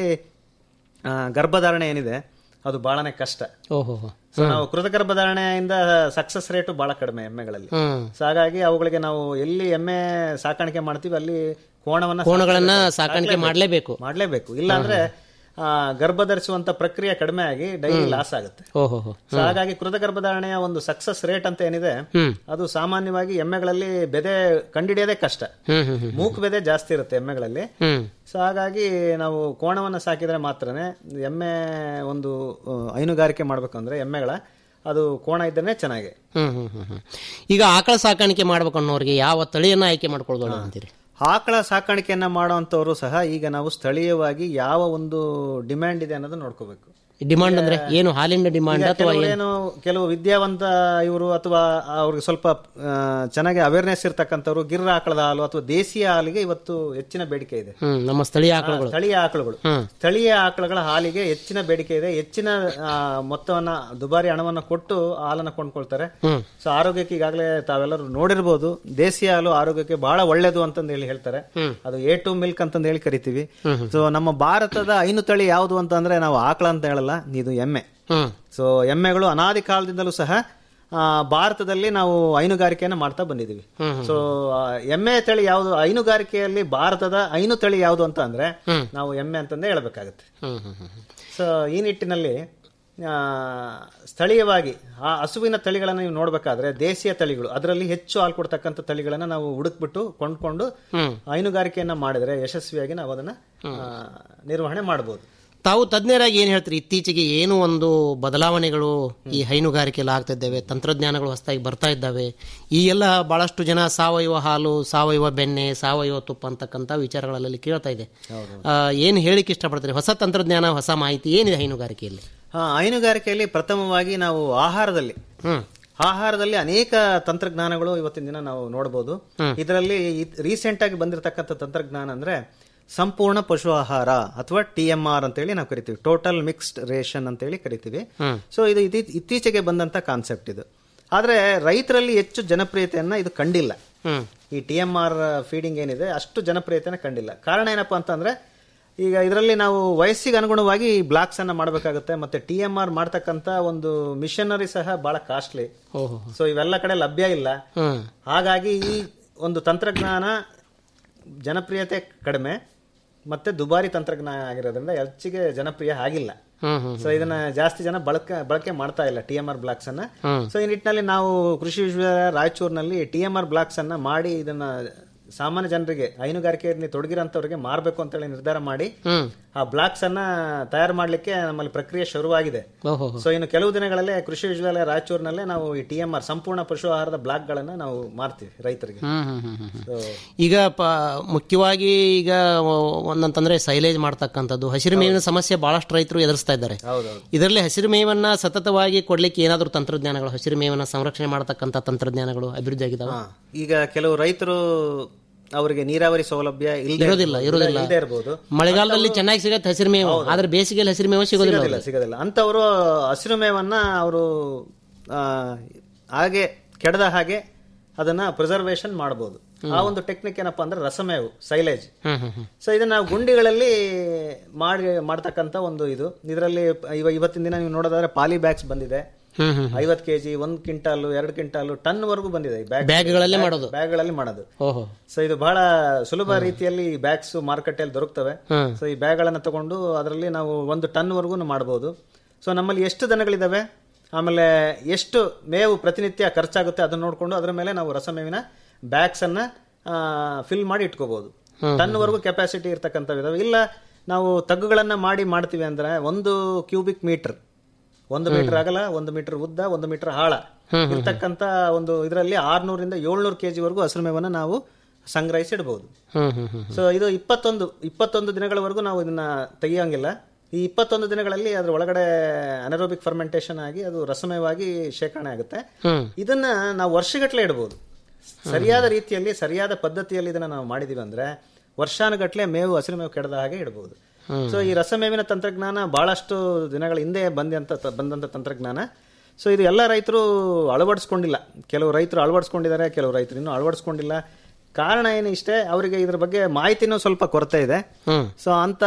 ಆ, ಗರ್ಭಧಾರಣೆ ಏನಿದೆ ಅದು ಬಹಳನೇ ಕಷ್ಟ ಓಹೋ ಸೊ ನಾವು ಕೃತಕ ಗರ್ಭಧಾರಣೆಯಿಂದ ಸಕ್ಸಸ್ ರೇಟು ಬಹಳ ಕಡಿಮೆ ಎಮ್ಮೆಗಳಲ್ಲಿ ಹ್ಮ್ ಸೊ ಹಾಗಾಗಿ ಅವುಗಳಿಗೆ ನಾವು ಎಲ್ಲಿ ಎಮ್ಮೆ ಸಾಕಾಣಿಕೆ ಮಾಡ್ತೀವಿ ಅಲ್ಲಿ ಕೋಣವನ್ನ ಕೋಣಗಳನ್ನ ಸಾಕಾಣಿಕೆ ಮಾಡ್ಲೇಬೇಕು ಮಾಡ್ಲೇಬೇಕು ಇಲ್ಲ ಅಂದ್ರೆ ಆ, ಗರ್ಭ ಧರಿಸುವಂತ ಪ್ರಕ್ರಿಯೆ ಕಡಿಮೆ ಆಗಿ ಡೈಲಿ ಲಾಸ್ ಆಗುತ್ತೆ ಓಹೋ ಸೊ ಹಾಗಾಗಿ ಕೃತಕ ಗರ್ಭಧಾರಣೆಯ ಒಂದು ಸಕ್ಸಸ್ ರೇಟ್ ಅಂತ ಏನಿದೆ ಅದು ಸಾಮಾನ್ಯವಾಗಿ ಎಮ್ಮೆಗಳಲ್ಲಿ ಬೆದೆ ಕಂಡಿಡಿಯೋದೇ ಕಷ್ಟ ಹ್ಮ್ ಹ್ಮ್ ಹ್ಮ್ ಮೂಕ್ ಬೆದೆ ಜಾಸ್ತಿ ಇರುತ್ತೆ ಎಮ್ಮೆಗಳಲ್ಲಿ ಹ್ಮ್ ಸೊ ಹಾಗಾಗಿ ನಾವು ಕೋಣವನ್ನು ಸಾಕಿದ್ರೆ ಮಾತ್ರನೇ ಎಮ್ಮೆ ಒಂದು ಆ, ಹೈನುಗಾರಿಕೆ ಮಾಡ್ಬೇಕಂದ್ರೆ ಎಮ್ಮೆಗಳ ಅದು ಕೋಣ ಇದ್ದರೆ ಚೆನ್ನಾಗಿ ಹ್ಮ್ ಹ್ಮ್ ಹ್ಮ್ ಹ್ಮ್ ಈಗ ಆಕಳ ಸಾಕಾಣಿಕೆ ಮಾಡ್ಬೇಕು ಅನ್ನೋರಿಗೆ ಯಾವ ತಳಿಯನ್ನ ಆಯ್ಕೆ ಮಾಡ್ಕೊಳ್ಳೋದು ಒಳ್ಳೆದು ಅಂತೀರಿ ಆಕಳ ಸಾಕಾಣಿಕೆಯನ್ನ ಮಾಡುವಂತವರು ಸಹ ಈಗ ನಾವು ಸ್ಥಳೀಯವಾಗಿ ಯಾವ ಒಂದು ಡಿಮ್ಯಾಂಡ್ ಇದೆ ಅನ್ನೋದು ನೋಡ್ಕೋಬೇಕು ಡಿಮಾಂಡ್ ಅಂದ್ರೆ ಏನು ಹಾಲಿನ ಡಿಮಾಂಡ್ ಈಗ ಅಥವಾ ಕೆಲವು ಏನು ಕೆಲವು ವಿದ್ಯಾವಂತ ಇವರು ಅಥವಾ ಅವ್ರಿಗೆ ಸ್ವಲ್ಪ ಆ, ಚೆನ್ನಾಗಿ ಅವೇರ್ನೆಸ್ ಇರ್ತಕ್ಕಂಥವ್ರು ಗಿರ್ರ ಆಕಳದ ಹಾಲು ಅಥವಾ ದೇಶೀಯ ಹಾಲಿಗೆ ಇವತ್ತು ಹೆಚ್ಚಿನ ಬೇಡಿಕೆ ಇದೆ ಹ್ಮ್ ನಮ್ಮ ಸ್ಥಳೀಯ ಆಕಳಗಳು ಸ್ಥಳೀಯ ಆಕಳುಗಳು ಸ್ಥಳೀಯ ಆಕಳುಗಳ ಹಾಲಿಗೆ ಹೆಚ್ಚಿನ ಬೇಡಿಕೆ ಇದೆ ಹೆಚ್ಚಿನ ಆ, ಮೊತ್ತವನ್ನ ದುಬಾರಿ ಹಣವನ್ನ ಕೊಟ್ಟು ಹಾಲನ್ನ ಕೊಂಡ್ಕೊಳ್ತಾರೆ ಸೊ ಆರೋಗ್ಯಕ್ಕೆ ಈಗಾಗಲೇ ತಾವೆಲ್ಲರೂ ನೋಡಿರ್ಬೋದು ದೇಶೀಯ ಹಾಲು ಆರೋಗ್ಯಕ್ಕೆ ಬಹಳ ಒಳ್ಳೇದು ಅಂತಂದು ಹೇಳಿ ಹೇಳ್ತಾರೆ ಅದು ಎ ಟು ಮಿಲ್ಕ್ ಅಂತಂದು ಹೇಳಿ ಕರಿತೀವಿ ಸೊ ನಮ್ಮ ಭಾರತದ ಐನು ತಳಿ ಯಾವುದು ಅಂತಂದ್ರೆ ನಾವು ಆಕಳ ಅಂತ ಹೇಳಲ್ಲ ಇದು ಎಮ್ಮೆ ಹ್ಮ್ ಸೊ ಎಮ್ಮೆಗಳು ಅನಾದಿ ಕಾಲದಿಂದಲೂ ಸಹ ಆ, ಭಾರತದಲ್ಲಿ ನಾವು ಹೈನುಗಾರಿಕೆಯನ್ನು ಮಾಡ್ತಾ ಬಂದಿದ್ದೀವಿ ಸೊ ಆ, ಎಮ್ಮೆ ತಳಿ ಯಾವುದು ಹೈನುಗಾರಿಕೆಯಲ್ಲಿ ಭಾರತದ ಹೈನು ತಳಿ ಯಾವುದು ಅಂತ ಅಂದ್ರೆ ನಾವು ಎಮ್ಮೆ ಅಂತಂದೇ ಹೇಳ್ಬೇಕಾಗುತ್ತೆ ಹ್ಮ್ ಹ್ಮ್ ಹ್ಮ್ ಸೊ ಈ ನಿಟ್ಟಿನಲ್ಲಿ ಆ, ಸ್ಥಳೀಯವಾಗಿ ಆ ಹಸುವಿನ ತಳಿಗಳನ್ನು ನೀವು ನೋಡಬೇಕಾದ್ರೆ ದೇಶೀಯ ತಳಿಗಳು ಅದರಲ್ಲಿ ಹೆಚ್ಚು ಹಾಲು ಕೊಡ್ತಕ್ಕಂಥ ತಳಿಗಳನ್ನು ನಾವು ಹುಡುಕ್ಬಿಟ್ಟು ಕೊಂಡ್ಕೊಂಡು ಹೈನುಗಾರಿಕೆಯನ್ನ ಮಾಡಿದ್ರೆ ಯಶಸ್ವಿಯಾಗಿ ನಾವು ಅದನ್ನ ಆ, ನಿರ್ವಹಣೆ ಮಾಡಬಹುದು ತಾವು ತಜ್ಞರಾಗಿ ಏನು ಹೇಳ್ತೀರಿ ಇತ್ತೀಚೆಗೆ ಏನು ಒಂದು ಬದಲಾವಣೆಗಳು ಈ ಹೈನುಗಾರಿಕೆಯಲ್ಲಿ ಆಗ್ತಾ ಇದ್ದಾವೆ ತಂತ್ರಜ್ಞಾನಗಳು ಹೊಸದಾಗಿ ಬರ್ತಾ ಇದ್ದಾವೆ ಈ ಎಲ್ಲ ಬಹಳಷ್ಟು ಜನ ಸಾವಯವ ಹಾಲು ಸಾವಯವ ಬೆಣ್ಣೆ ಸಾವಯವ ತುಪ್ಪ ಅಂತಕ್ಕಂಥ ವಿಚಾರಗಳಲ್ಲಿ ಕೇಳ್ತಾ ಇದೆ ಏನು ಹೇಳಿಕ್ಕೆ ಇಷ್ಟಪಡ್ತಾರೆ ಹೊಸ ತಂತ್ರಜ್ಞಾನ ಹೊಸ ಮಾಹಿತಿ ಏನಿದೆ ಹೈನುಗಾರಿಕೆಯಲ್ಲಿ ಹಾ ಹೈನುಗಾರಿಕೆಯಲ್ಲಿ ಪ್ರಥಮವಾಗಿ ನಾವು ಆಹಾರದಲ್ಲಿ ಹ್ಮ್ ಆಹಾರದಲ್ಲಿ ಅನೇಕ ತಂತ್ರಜ್ಞಾನಗಳು ಇವತ್ತಿನ ದಿನ ನಾವು ನೋಡಬಹುದು ಇದರಲ್ಲಿ ರೀಸೆಂಟ್ ಆಗಿ ಬಂದಿರತಕ್ಕಂಥ ತಂತ್ರಜ್ಞಾನ ಅಂದ್ರೆ ಸಂಪೂರ್ಣ ಪಶು ಆಹಾರ ಅಥವಾ ಟಿ ಎಂ ಆರ್ ಅಂತೇಳಿ ನಾವು ಕರಿತೀವಿ ಟೋಟಲ್ ಮಿಕ್ಸ್ಡ್ ರೇಷನ್ ಅಂತೇಳಿ ಕರಿತೀವಿ ಸೊ ಇದು ಇತ್ತೀ- ಇತ್ತೀಚೆಗೆ ಬಂದಂತ ಕಾನ್ಸೆಪ್ಟ್ ಇದು ಆದ್ರೆ ರೈತರಲ್ಲಿ ಹೆಚ್ಚು ಜನಪ್ರಿಯತೆಯನ್ನ ಇದು ಕಂಡಿಲ್ಲ ಈ ಟಿ ಎಂ ಆರ್ ಫೀಡಿಂಗ್ ಏನಿದೆ ಅಷ್ಟು ಜನಪ್ರಿಯತೆನ ಕಂಡಿಲ್ಲ ಕಾರಣ ಏನಪ್ಪಾ ಅಂತಂದ್ರೆ ಈಗ ಇದರಲ್ಲಿ ನಾವು ವಯಸ್ಸಿಗೆ ಅನುಗುಣವಾಗಿ ಬ್ಲಾಕ್ಸ್ ಅನ್ನ ಮಾಡಬೇಕಾಗುತ್ತೆ ಮತ್ತೆ ಟಿ ಎಂ ಆರ್ ಮಾಡ್ತಕ್ಕಂತ ಒಂದು ಮಿಷನರಿ ಸಹ ಬಹಳ ಕಾಸ್ಟ್ಲಿ ಓಹೋ ಸೊ ಇವೆಲ್ಲ ಕಡೆ ಲಭ್ಯ ಇಲ್ಲ ಹ್ಮ್ ಹಾಗಾಗಿ ಈ ಒಂದು ತಂತ್ರಜ್ಞಾನ ಜನಪ್ರಿಯತೆ ಕಡಿಮೆ ಮತ್ತೆ ದುಬಾರಿ ತಂತ್ರಜ್ಞಾನ ಆಗಿರೋದ್ರಿಂದ ಹೆಚ್ಚಿಗೆ ಜನಪ್ರಿಯ ಆಗಿಲ್ಲ ಹ್ಮ್ ಹ್ಮ್ ಸೊ ಇದನ್ನ ಜಾಸ್ತಿ ಜನ ಬಳಕೆ ಬಳಕೆ ಮಾಡ್ತಾ ಇಲ್ಲ ಟಿ ಎಂ ಆರ್ ಬ್ಲಾಕ್ಸ್ ಅನ್ನ ಸೊ ಈ ನಿಟ್ಟಿನಲ್ಲಿ ನಾವು ಕೃಷಿ ವಿಶ್ವವಿದ್ಯಾಲಯ ರಾಯಚೂರಿನಲ್ಲಿ ಟಿ ಎಂ ಆರ್ ಬ್ಲಾಕ್ಸ್ ಅನ್ನ ಮಾಡಿ ಇದನ್ನ ಸಾಮಾನ್ಯ ಜನರಿಗೆ ಹೈನುಗಾರಿಕೆಯಲ್ಲಿ ತೊಡಗಿರೋಂಥವ್ರಿಗೆ ಮಾರಬೇಕು ಅಂತ ಹೇಳಿ ನಿರ್ಧಾರ ಮಾಡಿ ಹ್ಮ್ ಆ ಬ್ಲಾಕ್ಸ್ ಅನ್ನ ತಯಾರು ಮಾಡ್ಲಿಕ್ಕೆ ನಮ್ಮಲ್ಲಿ ಪ್ರಕ್ರಿಯೆ ಶುರುವಾಗಿದೆ ಓಹೋ ಸೊ ಇನ್ನು ಕೆಲವು ದಿನಗಳಲ್ಲೇ ಕೃಷಿ ವಿಶ್ವವಿದ್ಯಾಲಯ ರಾಯಚೂರಿನಲ್ಲೇ ನಾವು ಈ ಟಿ ಎಂ ಆರ್ ಸಂಪೂರ್ಣ ಪಶು ಆಹಾರದ ಬ್ಲಾಕ್ ಗಳನ್ನ ನಾವು ಮಾರ್ತೀವಿ ರೈತರಿಗೆ ಹ್ಮ್ ಹ್ಮ್ ಹ್ಮ್ ಹ್ಮ್ So, ಈಗ ಪ ಮುಖ್ಯವಾಗಿ ಈಗ ಒಂದಂತಂದ್ರೆ ಸೈಲೇಜ್ ಮಾಡ್ತಕ್ಕಂಥದ್ದು ಹಸಿರು ಮೇವಿನ ಸಮಸ್ಯೆ ಬಹಳಷ್ಟು ರೈತರು ಎದುರಿಸ್ತಾ ಇದ್ದಾರೆ ಹೌದೌದು ಇದರಲ್ಲಿ ಹಸಿರು ಮೇವನ್ನ ಸತತವಾಗಿ ಕೊಡ್ಲಿಕ್ಕೆ ಏನಾದರೂ ತಂತ್ರಜ್ಞಾನಗಳು ಹಸಿರು ಮೇವನ್ನ ಸಂರಕ್ಷಣೆ ಮಾಡತಕ್ಕಂಥ ತಂತ್ರಜ್ಞಾನಗಳು ಅಭಿವೃದ್ಧಿ ಆಗಿದಾವೆ ಹಾ. ಈಗ ಕೆಲವು ರೈತರು ಅವರಿಗೆ ನೀರಾವರಿ ಸೌಲಭ್ಯ ಇಲ್ದೇ ಇರೋದಿಲ್ಲ ಇರೋದಿಲ್ಲ ಇಲ್ಲದೆ ಇರಬಹುದು ಮಳೆಗಾಲದಲ್ಲಿ ಚೆನ್ನಾಗಿ ಸಿಗತ್ತೆ ಹಸಿರು ಮೇವು ಆದ್ರೆ ಬೇಸಿಗೆಯಲ್ಲಿ ಹಸಿರು ಮೇವು ಸಿಗೋದಿಲ್ಲ ಸಿಗೋದಿಲ್ಲ ಸಿಗೋದಿಲ್ಲ ಅಂತವರು ಹಸಿರು ಮೇವನ್ನ ಅವರು ಹಾಗೆ ಕೆಡದ ಹಾಗೆ ಅದನ್ನ ಪ್ರಿಸರ್ವೇಶನ್ ಮಾಡಬಹುದು ಆ ಒಂದು ಟೆಕ್ನಿಕ್ ಏನಪ್ಪಾ ಅಂದ್ರೆ ರಸಮೇವು ಸೈಲೇಜ್ ಹ್ಮ್ ಹ್ಮ್ ಹ್ಮ್ ಸೊ ಇದನ್ನ ನಾವು ಗುಂಡಿಗಳಲ್ಲಿ ಮಾಡಿ ಮಾಡ್ತಕ್ಕಂತ ಒಂದು ಇದು ಇದರಲ್ಲಿ ಇವ ಇವತ್ತಿನ ದಿನ ನೀವು ನೋಡೋದಾದ್ರೆ ಪಾಲಿ ಬ್ಯಾಗ್ಸ್ ಬಂದಿದೆ ಹ್ಮ್ ಹ್ಮ್ ಐವತ್ ಕೆಜಿ ಒಂದ್ ಕ್ವಿಂಟಾಲು ಎರಡು ಕ್ವಿಂಟಾಲು ಟನ್ ವರೆಗೂ ಬಂದಿದೆ ಈ ಬ್ಯಾಗ್ ಬ್ಯಾಗ್ಗಳಲ್ಲೇ ಮಾಡೋದು ಬ್ಯಾಗ್ಗಳಲ್ಲಿ ಮಾಡೋದು ಓಹೋ ಸೊ ಇದು ಬಹಳ ಸುಲಭ ರೀತಿಯಲ್ಲಿ ಬ್ಯಾಗ್ಸ್ ಮಾರುಕಟ್ಟೆಯಲ್ಲಿ ದೊರಕ್ತವೆ ಹ್ಮ್. ಸೊ ಈ ಬ್ಯಾಗ್ಗಳನ್ನ ತಗೊಂಡು ಅದರಲ್ಲಿ ನಾವು ಒಂದು ಟನ್ ವರ್ಗು ಮಾಡಬಹುದು ಸೊ ನಮ್ಮಲ್ಲಿ ಎಷ್ಟು ದನಗಳಿದಾವೆ ಆಮೇಲೆ ಎಷ್ಟು ಮೇವು ಪ್ರತಿನಿತ್ಯ ಖರ್ಚಾಗುತ್ತೆ ಅದನ್ನ ನೋಡ್ಕೊಂಡು ಅದರ ಮೇಲೆ ನಾವು ರಸಮೇವಿನ ಬ್ಯಾಗ್ಸ್ ಅನ್ನ ಫಿಲ್ ಮಾಡಿ ಇಟ್ಕೋಬಹುದು ಟನ್ ವರೆಗೂ ಕೆಪಾಸಿಟಿ ಇರ್ತಕ್ಕಂಥವು ಇದಾವೆ ಇಲ್ಲ ನಾವು ತಗ್ಗುಗಳನ್ನ ಮಾಡಿ ಮಾಡ್ತೀವಿ ಅಂದ್ರೆ ಒಂದು ಕ್ಯೂಬಿಕ್ ಮೀಟರ್ ಒಂದು ಮೀಟರ್ ಆಗಲ್ಲ ಒಂದು ಮೀಟರ್ ಉದ್ದ ಒಂದು ಮೀಟರ್ ಆಳ ಇರ್ತಕ್ಕಂತ ಒಂದು ಇದರಲ್ಲಿ ಆರ್ನೂರಿಂದ ಏಳ್ನೂರು ಕೆಜಿ ವರೆಗೂ ಹಸಿರು ಮೇವನ್ನ ನಾವು ಸಂಗ್ರಹಿಸಿ ಇಡಬಹುದು ಹ್ಮ್ ಹ್ಮ್ ಹ್ಮ್ ಸೊ ಇದು ಇಪ್ಪತ್ತೊಂದು ಇಪ್ಪತ್ತೊಂದು ದಿನಗಳವರೆಗೂ ನಾವು ಇದನ್ನ ತೆಗಿಯೋಂಗಿಲ್ಲ ಈ ಇಪ್ಪತ್ತೊಂದು ದಿನಗಳಲ್ಲಿ ಅದ್ರ ಒಳಗಡೆ ಅನರೋಬಿಕ್ ಫರ್ಮೆಂಟೇಶನ್ ಆಗಿ ಅದು ರಸಮಯವಾಗಿ ಶೇಖರಣೆ ಆಗುತ್ತೆ ಹ್ಮ್ ಇದನ್ನ ನಾವು ವರ್ಷಗಟ್ಟಲೆ ಇಡಬಹುದು ಸರಿಯಾದ ರೀತಿಯಲ್ಲಿ ಸರಿಯಾದ ಪದ್ಧತಿಯಲ್ಲಿ ಇದನ್ನ ನಾವು ಮಾಡಿದೀವಿ ಅಂದ್ರೆ ವರ್ಷಾನುಗಟ್ಲೆ ಮೇವು ಹಸಿರು ಮೇವು ಕೆಡದ ಹಾಗೆ ಇಡಬಹುದು ಸೊ ಈ ರಸಮೇವಿನ ತಂತ್ರಜ್ಞಾನ ಬಹಳಷ್ಟು ದಿನಗಳ ಹಿಂದೆ ಬಂದಂತ ಬಂದಂತ ತಂತ್ರಜ್ಞಾನ ಸೊ ಇದು ಎಲ್ಲ ರೈತರು ಅಳವಡಿಸ್ಕೊಂಡಿಲ್ಲ ಕೆಲವು ರೈತರು ಅಳವಡಿಸ್ಕೊಂಡಿದ್ದಾರೆ ಕೆಲವು ರೈತರು ಇನ್ನೂ ಅಳವಡಿಸ್ಕೊಂಡಿಲ್ಲ ಕಾರಣ ಏನು ಇಷ್ಟೇ ಅವರಿಗೆ ಇದ್ರ ಬಗ್ಗೆ ಮಾಹಿತಿನೂ ಸ್ವಲ್ಪ ಕೊರತೆ ಇದೆ ಹ್ಮ್ ಸೊ ಅಂತ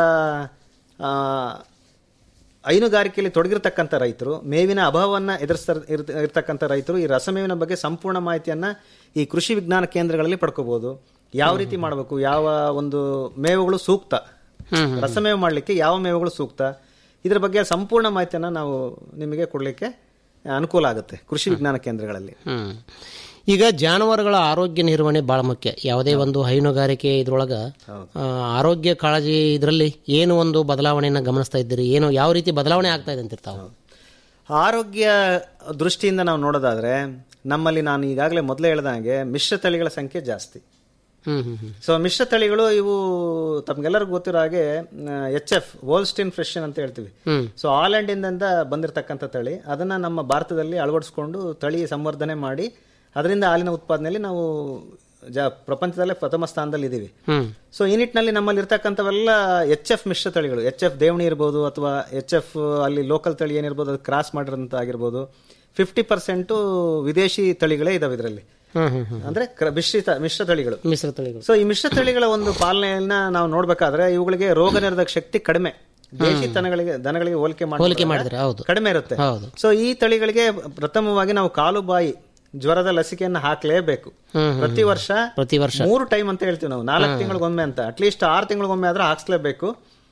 ಆ, ಹೈನುಗಾರಿಕೆಯಲ್ಲಿ ತೊಡಗಿರ್ತಕ್ಕಂಥ ರೈತರು ಮೇವಿನ ಅಭಾವವನ್ನ ಎದುರಿಸ್ತಾ ಇರ್ತ- ಇರ್ತಕ್ಕಂಥ ರೈತರು ಈ ರಸಮೇವಿನ ಬಗ್ಗೆ ಸಂಪೂರ್ಣ ಮಾಹಿತಿಯನ್ನ ಈ ಕೃಷಿ ವಿಜ್ಞಾನ ಕೇಂದ್ರಗಳಲ್ಲಿ ಪಡ್ಕೋಬಹುದು ಯಾವ ರೀತಿ ಮಾಡಬೇಕು ಯಾವ ಒಂದು ಮೇವುಗಳು ಸೂಕ್ತ ರಸಮೇವು ಮಾಡಲಿಕ್ಕೆ ಯಾವ ಮೇವುಗಳು ಸೂಕ್ತ ಇದ್ರ ಬಗ್ಗೆ ಸಂಪೂರ್ಣ ಮಾಹಿತಿಯನ್ನ ನಾವು ನಿಮಗೆ ಕೊಡಲಿಕ್ಕೆ ಅನುಕೂಲ ಆಗುತ್ತೆ ಕೃಷಿ ವಿಜ್ಞಾನ ಕೇಂದ್ರಗಳಲ್ಲಿ ಹ್ಮ್ ಈಗ ಜಾನುವಾರುಗಳ ಆರೋಗ್ಯ ನಿರ್ವಹಣೆ ಬಹಳ ಮುಖ್ಯ ಯಾವುದೇ ಒಂದು ಹೈನುಗಾರಿಕೆ ಇದ್ರೊಳಗ ಆ, ಆರೋಗ್ಯ ಕಾಳಜಿ ಇದರಲ್ಲಿ ಏನು ಒಂದು ಬದಲಾವಣೆಯನ್ನ ಗಮನಿಸ್ತಾ ಇದ್ದೀರಿ ಏನು ಯಾವ ರೀತಿ ಬದಲಾವಣೆ ಆಗ್ತಾ ಇದೆ ಅಂತಿರ್ತಾವ ಆರೋಗ್ಯ ದೃಷ್ಟಿಯಿಂದ ನಾವು ನೋಡೋದಾದ್ರೆ ನಮ್ಮಲ್ಲಿ ನಾನು ಈಗಾಗಲೇ ಮೊದಲೇ ಹೇಳ್ದಂಗೆ ಮಿಶ್ರ ತಳಿಗಳ ಸಂಖ್ಯೆ ಜಾಸ್ತಿ ಹ್ಮ್ ಹ್ಮ್ ಹ್ಮ್ ಸೊ ಮಿಶ್ರ ತಳಿಗಳು ಇವು ತಮ್ಗೆಲ್ಲರಿಗೂ ಗೊತ್ತಿರೋ ಹಾಗೆ ಎಚ್ ಎಫ್ ವೋಲ್ಸ್ಟಿನ್ ಫ್ರೆಶನ್ ಅಂತ ಹೇಳ್ತೀವಿ ಹ್ಮ್. ಸೊ ಆಲ್ಯಾಂಡ್ ಇಂದ ಬಂದಿರತಕ್ಕಂಥ ತಳಿ ಅದನ್ನ ನಮ್ಮ ಭಾರತದಲ್ಲಿ ಅಳವಡಿಸ್ಕೊಂಡು ತಳಿ ಸಂವರ್ಧನೆ ಮಾಡಿ ಅದರಿಂದ ಹಾಲಿನ ಉತ್ಪಾದನೆಯಲ್ಲಿ ನಾವು ಜ ಪ್ರಪಂಚದಲ್ಲೇ ಪ್ರಥಮ ಸ್ಥಾನದಲ್ಲಿ ಇದ್ದೀವಿ ಹ್ಮ್ ಸೊ ಈ ನಿಟ್ಟಿನಲ್ಲಿ ನಮ್ಮಲ್ಲಿ ಇರ್ತಕ್ಕಂಥವೆಲ್ಲ ಎಚ್ ಎಫ್ ಮಿಶ್ರ ತಳಿಗಳು ಎಚ್ ಎಫ್ ದೇವಣಿ ಇರ್ಬೋದು ಅಥವಾ ಎಚ್ ಎಫ್ ಅಲ್ಲಿ ಲೋಕಲ್ ತಳಿ ಏನಿರ್ಬೋದು ಅದು ಕ್ರಾಸ್ ಮಾಡಿರೋಂಥ ಆಗಿರ್ಬೋದು ಫಿಫ್ಟಿ ಪರ್ಸೆಂಟು ವಿದೇಶಿ ತಳಿಗಳೇ ಇದಾವೆ ಇದರಲ್ಲಿ ಹ್ಮ್ ಹ್ಮ್ ಹ್ಮ್ ಅಂದ್ರೆ ಕ್ರ- ಮಿಶ್ರಿತ ಮಿಶ್ರ ತಳಿಗಳು ಮಿಶ್ರ ತಳಿಗಳು ಸೊ ಈ ಮಿಶ್ರ ತಳಿಗಳ ಒಂದು ಪಾಲನೆಯನ್ನ ನಾವು ನೋಡ್ಬೇಕಾದ್ರೆ ಇವುಗಳಿಗೆ ರೋಗ ನಿರೋಧಕ ಶಕ್ತಿ ಕಡಿಮೆ ದೇಶಿ ದನಗಳಿಗೆ ದನಗಳಿಗೆ ಹೋಲಿಕೆ ಮಾಡಿ ಹೋಲಿಕೆ ಮಾಡಿದ್ರೆ ಹೌದು ಕಡಿಮೆ ಇರುತ್ತೆ ಹೌದು. ಸೊ ಈ ತಳಿಗಳಿಗೆ ಪ್ರಥಮವಾಗಿ ನಾವು ಕಾಲು ಬಾಯಿ ಜ್ವರದ ಲಸಿಕೆಯನ್ನು ಹಾಕ್ಲೇಬೇಕು ಹ್ಮ್, ಪ್ರತಿ ವರ್ಷ ಪ್ರತಿ ವರ್ಷ ಮೂರು ಟೈಮ್ ಅಂತ ಹೇಳ್ತೀವಿ ನಾವು ನಾಲ್ಕು ತಿಂಗಳಿಗೊಮ್ಮೆ ಅಂತ ಅಟ್ಲೀಸ್ಟ್ ಆರು ತಿಂಗಳಿಗೊಮ್ಮೆ ಆದ್ರೆ ಹಾಕ್ಸ್ಲೇಬೇಕು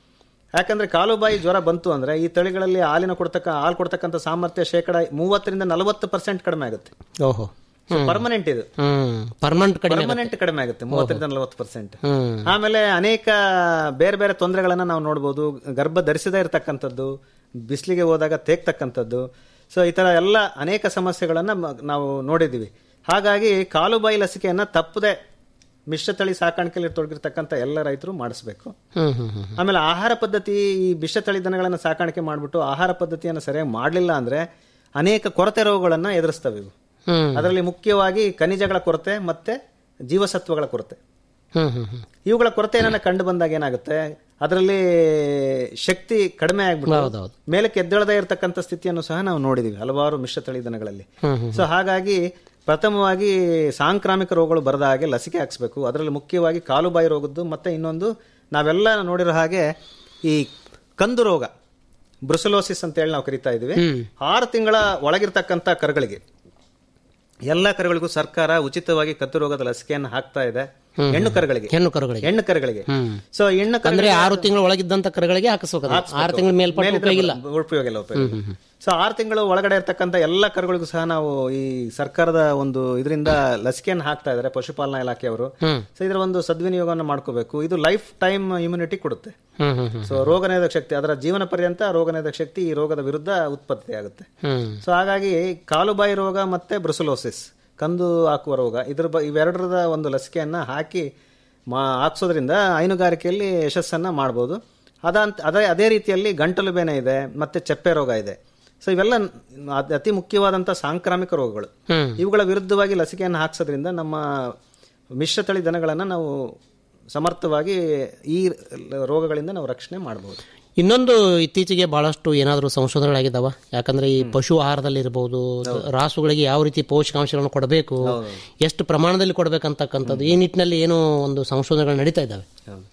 ಯಾಕಂದ್ರೆ ಕಾಲುಬಾಯಿ ಜ್ವರ ಬಂತು ಅಂದ್ರೆ ಈ ತಳಿಗಳಲ್ಲಿ ಹಾಲಿನ ಕೊಡ್ತಕ್ಕ ಹಾಲು ಕೊಡ್ತಕ್ಕಂಥ ಸಾಮರ್ಥ್ಯ ಶೇಕಡ ಮೂವತ್ತರಿಂದ ನಲವತ್ತು ಪರ್ಸೆಂಟ್ ಕಡಿಮೆ ಆಗುತ್ತೆ ಓಹೋ ಪರ್ಮನೆಂಟ್ ಇದು ಹ್ಮ್ ಪರ್ಮನೆಂಟ್ ಕಡಿಮೆ ಆಗುತ್ತೆ. ಪರ್ಮನೆಂಟ್ ಕಡಿಮೆ ಆಗುತ್ತೆ ಮೂವತ್ತರಿಂದ ನಲವತ್ತು ಪರ್ಸೆಂಟ್ ಹ್ಮ್ ಆಮೇಲೆ ಅನೇಕ ಬೇರೆ ಬೇರೆ ತೊಂದರೆಗಳನ್ನ ನಾವು ನೋಡ್ಬೋದು ಗರ್ಭ ಧರಿಸದೇ ಇರತಕ್ಕಂಥದ್ದು ಬಿಸಿಲಿಗೆ ಹೋದಾಗ ತೇಗ್ತಕ್ಕಂಥದ್ದು ಸೊ ಈ ತರ ಎಲ್ಲ ಅನೇಕ ಸಮಸ್ಯೆಗಳನ್ನ ಮ- ನಾವು ನೋಡಿದ್ದೀವಿ ಹಾಗಾಗಿ ಕಾಲುಬಾಯಿ ಲಸಿಕೆಯನ್ನ ತಪ್ಪದೆ ಮಿಶ್ರತಳಿ ಸಾಕಾಣಿಕೆಯಲ್ಲಿ ತೊಡಗಿರ್ತಕ್ಕಂಥ ಎಲ್ಲ ರೈತರು ಮಾಡಿಸ್ಬೇಕು ಹ್ಮ್ ಹ್ಮ್ ಹ್ಮ್ ಆಮೇಲೆ ಆಹಾರ ಪದ್ಧತಿ ಈ ಮಿಶ್ರತಳಿ ದನಗಳನ್ನು ಸಾಕಾಣಿಕೆ ಮಾಡಿಬಿಟ್ಟು ಆಹಾರ ಪದ್ಧತಿಯನ್ನು ಸರಿಯಾಗಿ ಮಾಡಲಿಲ್ಲ ಅಂದ್ರೆ ಅನೇಕ ಕೊರತೆ ರೋಗಗಳನ್ನ ಎದುರಿಸ್ತವೆ ಇವು ಹ್ಮ್ ಅದರಲ್ಲಿ ಮುಖ್ಯವಾಗಿ ಖನಿಜಗಳ ಕೊರತೆ ಮತ್ತೆ ಜೀವಸತ್ವಗಳ ಕೊರತೆ ಹ್ಮ್ ಹ್ಮ್ ಹ್ಮ್ ಇವುಗಳ ಕೊರತೆ ಏನನ್ನ ಕಂಡು ಬಂದಾಗ ಏನಾಗುತ್ತೆ ಅದರಲ್ಲಿ ಶಕ್ತಿ ಕಡಿಮೆ ಆಗ್ಬಿಟ್ಟು ಹೌದೌದು. ಮೇಲಕ್ಕೆ ಎದ್ದೇಳದೇ ಇರತಕ್ಕಂಥ ಸ್ಥಿತಿಯನ್ನು ಸಹ ನಾವು ನೋಡಿದೀವಿ ಹಲವಾರು ಮಿಶ್ರತಳಿ ದನಗಳಲ್ಲಿ ಹ್ಮ್ ಹ್ಮ್ ಸೊ ಹಾಗಾಗಿ ಪ್ರಥಮವಾಗಿ ಸಾಂಕ್ರಾಮಿಕ ರೋಗಗಳು ಬರದ ಹಾಗೆ ಲಸಿಕೆ ಹಾಕ್ಸ್ಬೇಕು ಅದರಲ್ಲಿ ಮುಖ್ಯವಾಗಿ ಕಾಲುಬಾಯಿ ರೋಗದ್ದು ಮತ್ತೆ ಇನ್ನೊಂದು ನಾವೆಲ್ಲ ನೋಡಿರೋ ಹಾಗೆ ಈ ಕಂದು ರೋಗ ಬ್ರುಸಲೋಸಿಸ್ ಅಂತ ಹೇಳಿ ನಾವು ಕರಿತಾ ಇದೀವಿ ಆರು ತಿಂಗಳ ಒಳಗಿರ್ತಕ್ಕಂಥ ಕರುಗಳಿಗೆ ಎಲ್ಲ ಕರುಗಳಿಗೂ ಸರ್ಕಾರ ಉಚಿತವಾಗಿ ಕತ್ತು ರೋಗದ ಲಸಿಕೆಯನ್ನು ಹಾಕ್ತಾ ಇದೆ ಹೆಣ್ಣು ಕರುಗಳಿಗೆ ಹೆಣ್ಣು ಕರುಗಳಿಗೆ ಹೆಣ್ಣು ಕರುಗಳಿಗೆ ಹ್ಮ್. ಸೊ ಹೆಣ್ಣು ಕರು ಅಂದ್ರೆ ಆರು ತಿಂಗಳ ಒಳಗಿದ್ದಂತ ಕರುಗಳಿಗೆ ಹಾಕಿಸ್ಬೇಕು ಅದನ್ನ. ಆರು ತಿಂಗಳ ಮೇಲ್ಪಟ್ಟು ಉಪಯೋಗ ಇಲ್ಲ ಉಪಯೋಗ ಇಲ್ಲ ಉಪಯೋಗ ಇಲ್ಲ. ಸೊ ಆರು ತಿಂಗಳು ಒಳಗಡೆ ಇರ್ತಕ್ಕಂಥ ಎಲ್ಲ ಕರುಗಳಿಗೂ ಸಹ ನಾವು ಈ ಸರ್ಕಾರದ ಒಂದು ಇದರಿಂದ ಲಸಿಕೆಯನ್ನು ಹಾಕ್ತಾ ಇದ್ದಾರೆ ಪಶುಪಾಲನಾ ಇಲಾಖೆಯವರು ಹ್ಮ್. ಸೊ ಇದರ ಒಂದು ಸದ್ವಿನಿಯೋಗವನ್ನು ಮಾಡ್ಕೋಬೇಕು ಇದು ಲೈಫ್ ಟೈಮ್ ಇಮ್ಯುನಿಟಿ ಕೊಡುತ್ತೆ ಹ್ಮ್ ಹ್ಮ್ ಹ್ಮ್ ಸೊ ರೋಗ ನಿರೋಧಕ ಶಕ್ತಿ ಅದರ ಜೀವನ ಪರ್ಯಂತ ರೋಗ ನಿರೋಧಕ ಶಕ್ತಿ ಈ ರೋಗದ ವಿರುದ್ಧ ಉತ್ಪತ್ತಿ ಆಗುತ್ತೆ ಹ್ಮ್ ಸೊ ಹಾಗಾಗಿ ಕಾಲುಬಾಯಿ ರೋಗ ಮತ್ತೆ ಬ್ರುಸಲೋಸಿಸ್ ಕಂದು ಹಾಕುವ ರೋಗ ಇದ್ರ ಬ ಇವೆರಡರದ ಒಂದು ಲಸಿಕೆಯನ್ನ ಹಾಕಿ ಮಾ ಹಾಕ್ಸೋದ್ರಿಂದ ಹೈನುಗಾರಿಕೆಯಲ್ಲಿ ಯಶಸ್ಸನ್ನ ಮಾಡ್ಬೋದು ಅದಂತ ಅದೇ ಅದೇ ರೀತಿಯಲ್ಲಿ ಗಂಟಲು ಬೇನೆ ಇದೆ ಮತ್ತೆ ಚಪ್ಪೆ ರೋಗ ಇದೆ ಸೊ ಇವೆಲ್ಲ ಅದ್- ಅತಿ ಮುಖ್ಯವಾದಂಥ ಸಾಂಕ್ರಾಮಿಕ ರೋಗಗಳು ಹ್ಮ್. ಇವುಗಳ ವಿರುದ್ಧವಾಗಿ ಲಸಿಕೆಯನ್ನು ಹಾಕ್ಸೋದ್ರಿಂದ ನಮ್ಮ ಮಿಶ್ರತಳಿ ದನಗಳನ್ನು ನಾವು ಸಮರ್ಥವಾಗಿ ಈ ರೋಗಗಳಿಂದ ನಾವು ರಕ್ಷಣೆ ಮಾಡಬಹುದು ಇನ್ನೊಂದು ಇತ್ತೀಚೆಗೆ ಬಹಳಷ್ಟು ಏನಾದರೂ ಸಂಶೋಧನೆಗಳಾಗಿದ್ದಾವ ಯಾಕಂದ್ರೆ ಈ ಪಶು ಆಹಾರದಲ್ಲಿ ಇರಬಹುದು ರಾಸುಗಳಿಗೆ ಯಾವ ರೀತಿ ಪೋಷಕಾಂಶಗಳನ್ನು ಕೊಡಬೇಕು ಎಷ್ಟು ಪ್ರಮಾಣದಲ್ಲಿ ಕೊಡಬೇಕಂತಕ್ಕಂಥದ್ದು ಈ ನಿಟ್ಟಿನಲ್ಲಿ ಏನು ಒಂದು ಸಂಶೋಧನೆಗಳು ನಡೀತಾ ಇದ್ದಾವೆ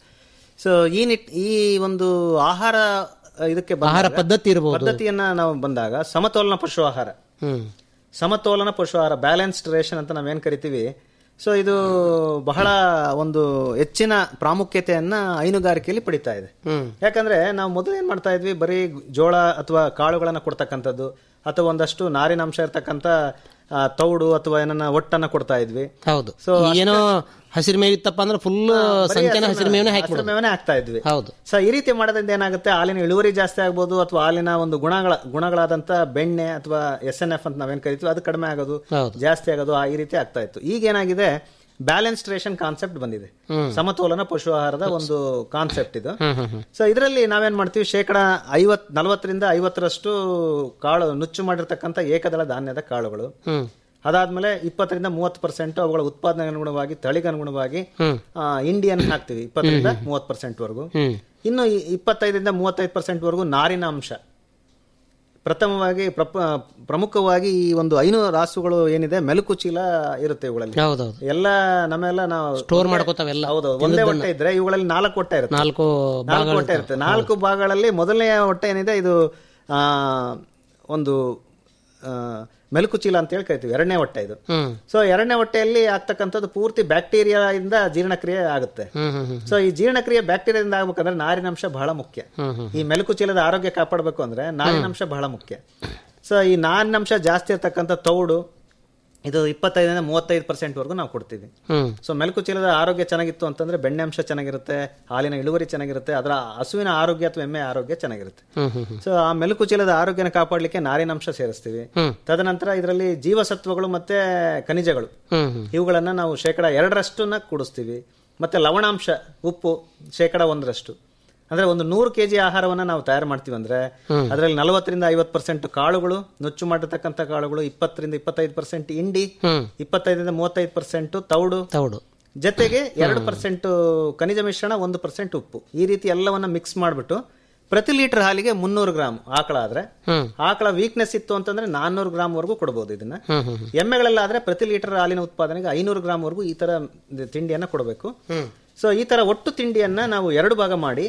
ಸೊ ಈ ನಿಟ್ ಈ ಒಂದು ಆಹಾರ ಇದಕ್ಕೆ ಬಂದಾಗ- ಆಹಾರ ಪದ್ಧತಿ ಇರ್ಬೋದು. ಪದ್ಧತಿಯನ್ನ ನಾವು ಬಂದಾಗ ಸಮತೋಲನ ಪಶು ಆಹಾರ ಹ್ಮ್ ಸಮತೋಲನ ಪಶು ಆಹಾರ ಬ್ಯಾಲೆನ್ಸ್ಡ್ ರೇಷನ್ ಅಂತ ನಾವೇನ್ ಕರಿತೀವಿ ಸೊ ಇದು ಬಹಳ ಒಂದು ಹೆಚ್ಚಿನ ಪ್ರಾಮುಖ್ಯತೆಯನ್ನ ಹೈನುಗಾರಿಕೆಯಲ್ಲಿ ಪಡಿತಾ ಇದೆ ಹ್ಮ್ ಯಾಕಂದ್ರೆ ನಾವು ಮೊದಲು ಏನ್ ಮಾಡ್ತಾ ಇದ್ವಿ ಬರೀ ಜೋಳ ಅಥವಾ ಕಾಳುಗಳನ್ನ ಕೊಡ್ತಕ್ಕಂಥದ್ದು ಅಥವಾ ಒಂದಷ್ಟು ನಾರಿನಾಂಶ ಇರ್ತಕ್ಕಂಥ ಆ, ತೌಡು ಅಥವಾ ಏನನ್ನ ಒಟ್ಟನ್ನ ಕೊಡ್ತಾ ಇದ್ವಿ ಹೌದು So, ಏನೋ ಹಸಿರು ಮೇವು ಇತ್ತಪ್ಪ ಅಂದ್ರೆ ಫುಲ್ ಸಂಖ್ಯೆನ ಹಸಿರು ಮೇವನೇ ಹಸಿರು ಹಾಕಿಬಿಡೋದು ಮೇವನೇ ಹಾಕ್ತಾ ಇದ್ವಿ ಹೌದು ಸೊ ಈ ರೀತಿ ಮಾಡೋದ್ರಿಂದ ಏನಾಗುತ್ತೆ ಹಾಲಿನ ಇಳುವರಿ ಜಾಸ್ತಿ ಆಗ್ಬೋದು ಅಥವಾ ಹಾಲಿನ ಒಂದು ಗುಣಗಳ ಗುಣಗಳಾದಂತ ಬೆಣ್ಣೆ ಅಥವಾ ಎಸ್ ಎನ್ ಎಫ್ ಅಂತ ನಾವೇನ್ ಕರಿತೀವಿ ಅದು ಕಡಿಮೆ ಆಗೋದು ಹೌದು. ಜಾಸ್ತಿ ಆಗೋದು ಆ ಈ ರೀತಿ ಆಗ್ತಾ ಇತ್ತು ಈಗ ಏನಾಗಿದೆ ಬ್ಯಾಲೆನ್ಸ್ಡ್ ರೇಷನ್ ಕಾನ್ಸೆಪ್ಟ್ ಬಂದಿದೆ ಸಮತೋಲನ ಪಶು ಆಹಾರದ ಒಂದು ಕಾನ್ಸೆಪ್ಟ್ ಇದು ಹ್ಮ್ ಹ್ಮ್ ಹ್ಮ್ ಸೊ ಇದರಲ್ಲಿ ನಾವೇನ್ ಮಾಡ್ತೀವಿ ಶೇಕಡ ಐವತ್ ನಲವತ್ತರಿಂದ ಐವತ್ತರಷ್ಟು ಕಾಳು ನುಚ್ಚು ಮಾಡಿರ್ತಕ್ಕಂಥ ಏಕದಳ ಧಾನ್ಯದ ಕಾಳುಗಳು ಹ್ಮ್ ಅದಾದ್ಮೇಲೆ ಇಪ್ಪತ್ತರಿಂದ ಮೂವತ್ತು ಪರ್ಸೆಂಟ್ ಅವುಗಳ ಉತ್ಪಾದನೆಗೆ ಅನುಗುಣವಾಗಿ ತಳಿಗೆ ಅನುಗುಣವಾಗಿ ಆ, ಇಂಡಿಯನ್ ಹಾಕ್ತಿವಿ ಇಪ್ಪತ್ತರಿಂದ ಮೂವತ್ತು ಪರ್ಸೆಂಟ್ ವರೆಗೂ ಹ್ಮ್ ಇನ್ನು ಈ ಇಪ್ಪತ್ತೈದರಿಂದ ಮೂವತ್ತೈದು ಪರ್ಸೆಂಟ್ ವರೆಗೂ ನಾರಿನ ಅಂಶ ಪ್ರಥಮವಾಗಿ ಪ್ರಪ- ಪ್ರಮುಖವಾಗಿ ಈ ಒಂದು ಐನೂರು ರಾಸುಗಳು ಏನಿದೆ ಮೆಲುಕು ಚೀಲ ಇರುತ್ತೆ ಇವುಗಳಲ್ಲಿ ಹೌದೌದು ಎಲ್ಲ ನಮ್ಮೆಲ್ಲ ನಾವು ಸ್ಟೋರ್ ಮಾಡ್ಕೋತಾವೆಲ್ಲ ಹೌದೌದು ಒಂದೇ ಹೊಟ್ಟೆ ಇದ್ರೆ ಇವುಗಳಲ್ಲಿ ನಾಲ್ಕು ಹೊಟ್ಟೆ ಇರುತ್ತೆ ನಾಲ್ಕು ನಾಲ್ಕು ಹೊಟ್ಟೆ ಇರುತ್ತೆ ನಾಲ್ಕು ಭಾಗಗಳಲ್ಲಿ ಮೊದಲನೆಯ ಹೊಟ್ಟೆ ಏನಿದೆ ಇದು ಆ, ಒಂದು ಆ, ಮೆಲುಕು ಚೀಲ ಅಂತ ಹೇಳಿ ಕರಿತೀವಿ ಎರಡನೇ ಹೊಟ್ಟೆ ಇದು ಹ್ಮ್ ಸೊ ಎರಡನೇ ಹೊಟ್ಟೆಯಲ್ಲಿ ಆಗ್ತಕ್ಕಂಥದ್ದು ಪೂರ್ತಿ ಬ್ಯಾಕ್ಟೀರಿಯಾ ಇಂದ ಜೀರ್ಣಕ್ರಿಯೆ ಆಗುತ್ತೆ ಹ್ಮ್ ಹ್ಮ್ ಹ್ಮ್ ಸೊ ಈ ಜೀರ್ಣಕ್ರಿಯೆ ಬ್ಯಾಕ್ಟೀರಿಯಾದಿಂದ ಆಗ್ಬೇಕಂದ್ರೆ ನಾರಿನಂಶ ಬಹಳ ಮುಖ್ಯ ಹ್ಮ್ ಹ್ಮ್ ಈ ಮೆಲುಕು ಚೀಲದ ಆರೋಗ್ಯ ಕಾಪಾಡಬೇಕು ಅಂದ್ರೆ ನಾರಿನಂಶ ಬಹಳ ಮುಖ್ಯ ಸೊ ಈ ನಾರಿನಂಶ ಜಾಸ್ತಿ ಇರ್ತಕ್ಕಂಥ ತೌಡು ಇದು ಇಪ್ಪತ್ತೈದರಿಂದ ಮೂವತ್ತೈದು ಪರ್ಸೆಂಟ್ ವರೆಗೂ ನಾವು ಕೊಡ್ತೀವಿ ಹ್ಮ್ ಸೊ ಮೆಲುಕು ಚೀಲದ ಆರೋಗ್ಯ ಚೆನ್ನಾಗಿತ್ತು ಅಂತಂದ್ರೆ ಬೆಣ್ಣೆ ಅಂಶ ಚೆನ್ನಾಗಿರುತ್ತೆ ಹಾಲಿನ ಇಳುವರಿ ಚೆನ್ನಾಗಿರುತ್ತೆ ಅದರ ಹಸುವಿನ ಆರೋಗ್ಯ ಅಥವಾ ಎಮ್ಮೆ ಆರೋಗ್ಯ ಚೆನ್ನಾಗಿರುತ್ತೆ ಹ್ಮ್ ಹ್ಮ್ ಹ್ಮ್ ಸೊ ಆ ಮೆಲುಕು ಚೀಲದ ಆರೋಗ್ಯನ ಕಾಪಾಡಲಿಕ್ಕೆ ನಾರಿನಂಶ ಸೇರಿಸ್ತೀವಿ ಹ್ಮ್. ತದನಂತರ ಇದರಲ್ಲಿ ಜೀವಸತ್ವಗಳು ಮತ್ತೆ ಖನಿಜಗಳು ಹ್ಮ್ ಹ್ಮ್ ಇವುಗಳನ್ನ ನಾವು ಶೇಕಡ ಎರಡರಷ್ಟನ್ನ ಕೂಡಿಸ್ತೀವಿ ಮತ್ತೆ ಲವಣಾಂಶ ಉಪ್ಪು ಶೇಕಡ ಒಂದರಷ್ಟು ಅಂದ್ರೆ ಒಂದು ನೂರು ಕೆಜಿ ಆಹಾರವನ್ನ ನಾವು ತಯಾರು ಮಾಡ್ತೀವಿ ಅಂದ್ರೆ ಅದರಲ್ಲಿ ನಲವತ್ತರಿಂದ ಐವತ್ತು ಪರ್ಸೆಂಟ್ ಕಾಳುಗಳು ನುಚ್ಚು ಮಾಡಿರ್ತಕ್ಕಂಥ ಕಾಳುಗಳು ಇಪ್ಪತ್ತರಿಂದ ಇಪ್ಪತ್ತೈದು ಪರ್ಸೆಂಟ್ ಇಂಡಿ ಹ್ಮ್ ಇಪ್ಪತ್ತೈದರಿಂದ ಮೂವತ್ತೈದು ಪರ್ಸೆಂಟ್ ತೌಡು ತೌಡು ಜೊತೆಗೆ ಎರಡು ಪರ್ಸೆಂಟ್ ಖನಿಜ ಮಿಶ್ರಣ ಒಂದು ಪರ್ಸೆಂಟ್ ಉಪ್ಪು ಈ ರೀತಿ ಎಲ್ಲವನ್ನ ಮಿಕ್ಸ್ ಮಾಡಿಬಿಟ್ಟು ಪ್ರತಿ ಲೀಟರ್ ಹಾಲಿಗೆ ಮುನ್ನೂರು ಗ್ರಾಮ್ ಆಕಳ ಆದ್ರೆ ಹ್ಮ್ ಆಕಳ ವೀಕ್ನೆಸ್ ಇತ್ತು ಅಂತಂದ್ರೆ ನಾನ್ನೂರು ಗ್ರಾಮ್ ವರೆಗೂ ಕೊಡಬಹುದು ಇದನ್ನ ಹ್ಮ್ ಹ್ಮ್ ಹ್ಮ್ ಎಮ್ಮೆಗಳೆಲ್ಲಾದ್ರೆ ಪ್ರತಿ ಲೀಟರ್ ಹಾಲಿನ ಉತ್ಪಾದನೆಗೆ ಐನೂರು ಗ್ರಾಮ್ ವರೆಗೂ ಈ ತರ ತಿಂಡಿಯನ್ನ ಕೊಡಬೇಕು ಸೊ ಈ ತರ ಒಟ್ಟು ತಿಂಡಿಯನ್ನ ನಾವು ಎರಡು ಭಾಗ ಮಾಡಿ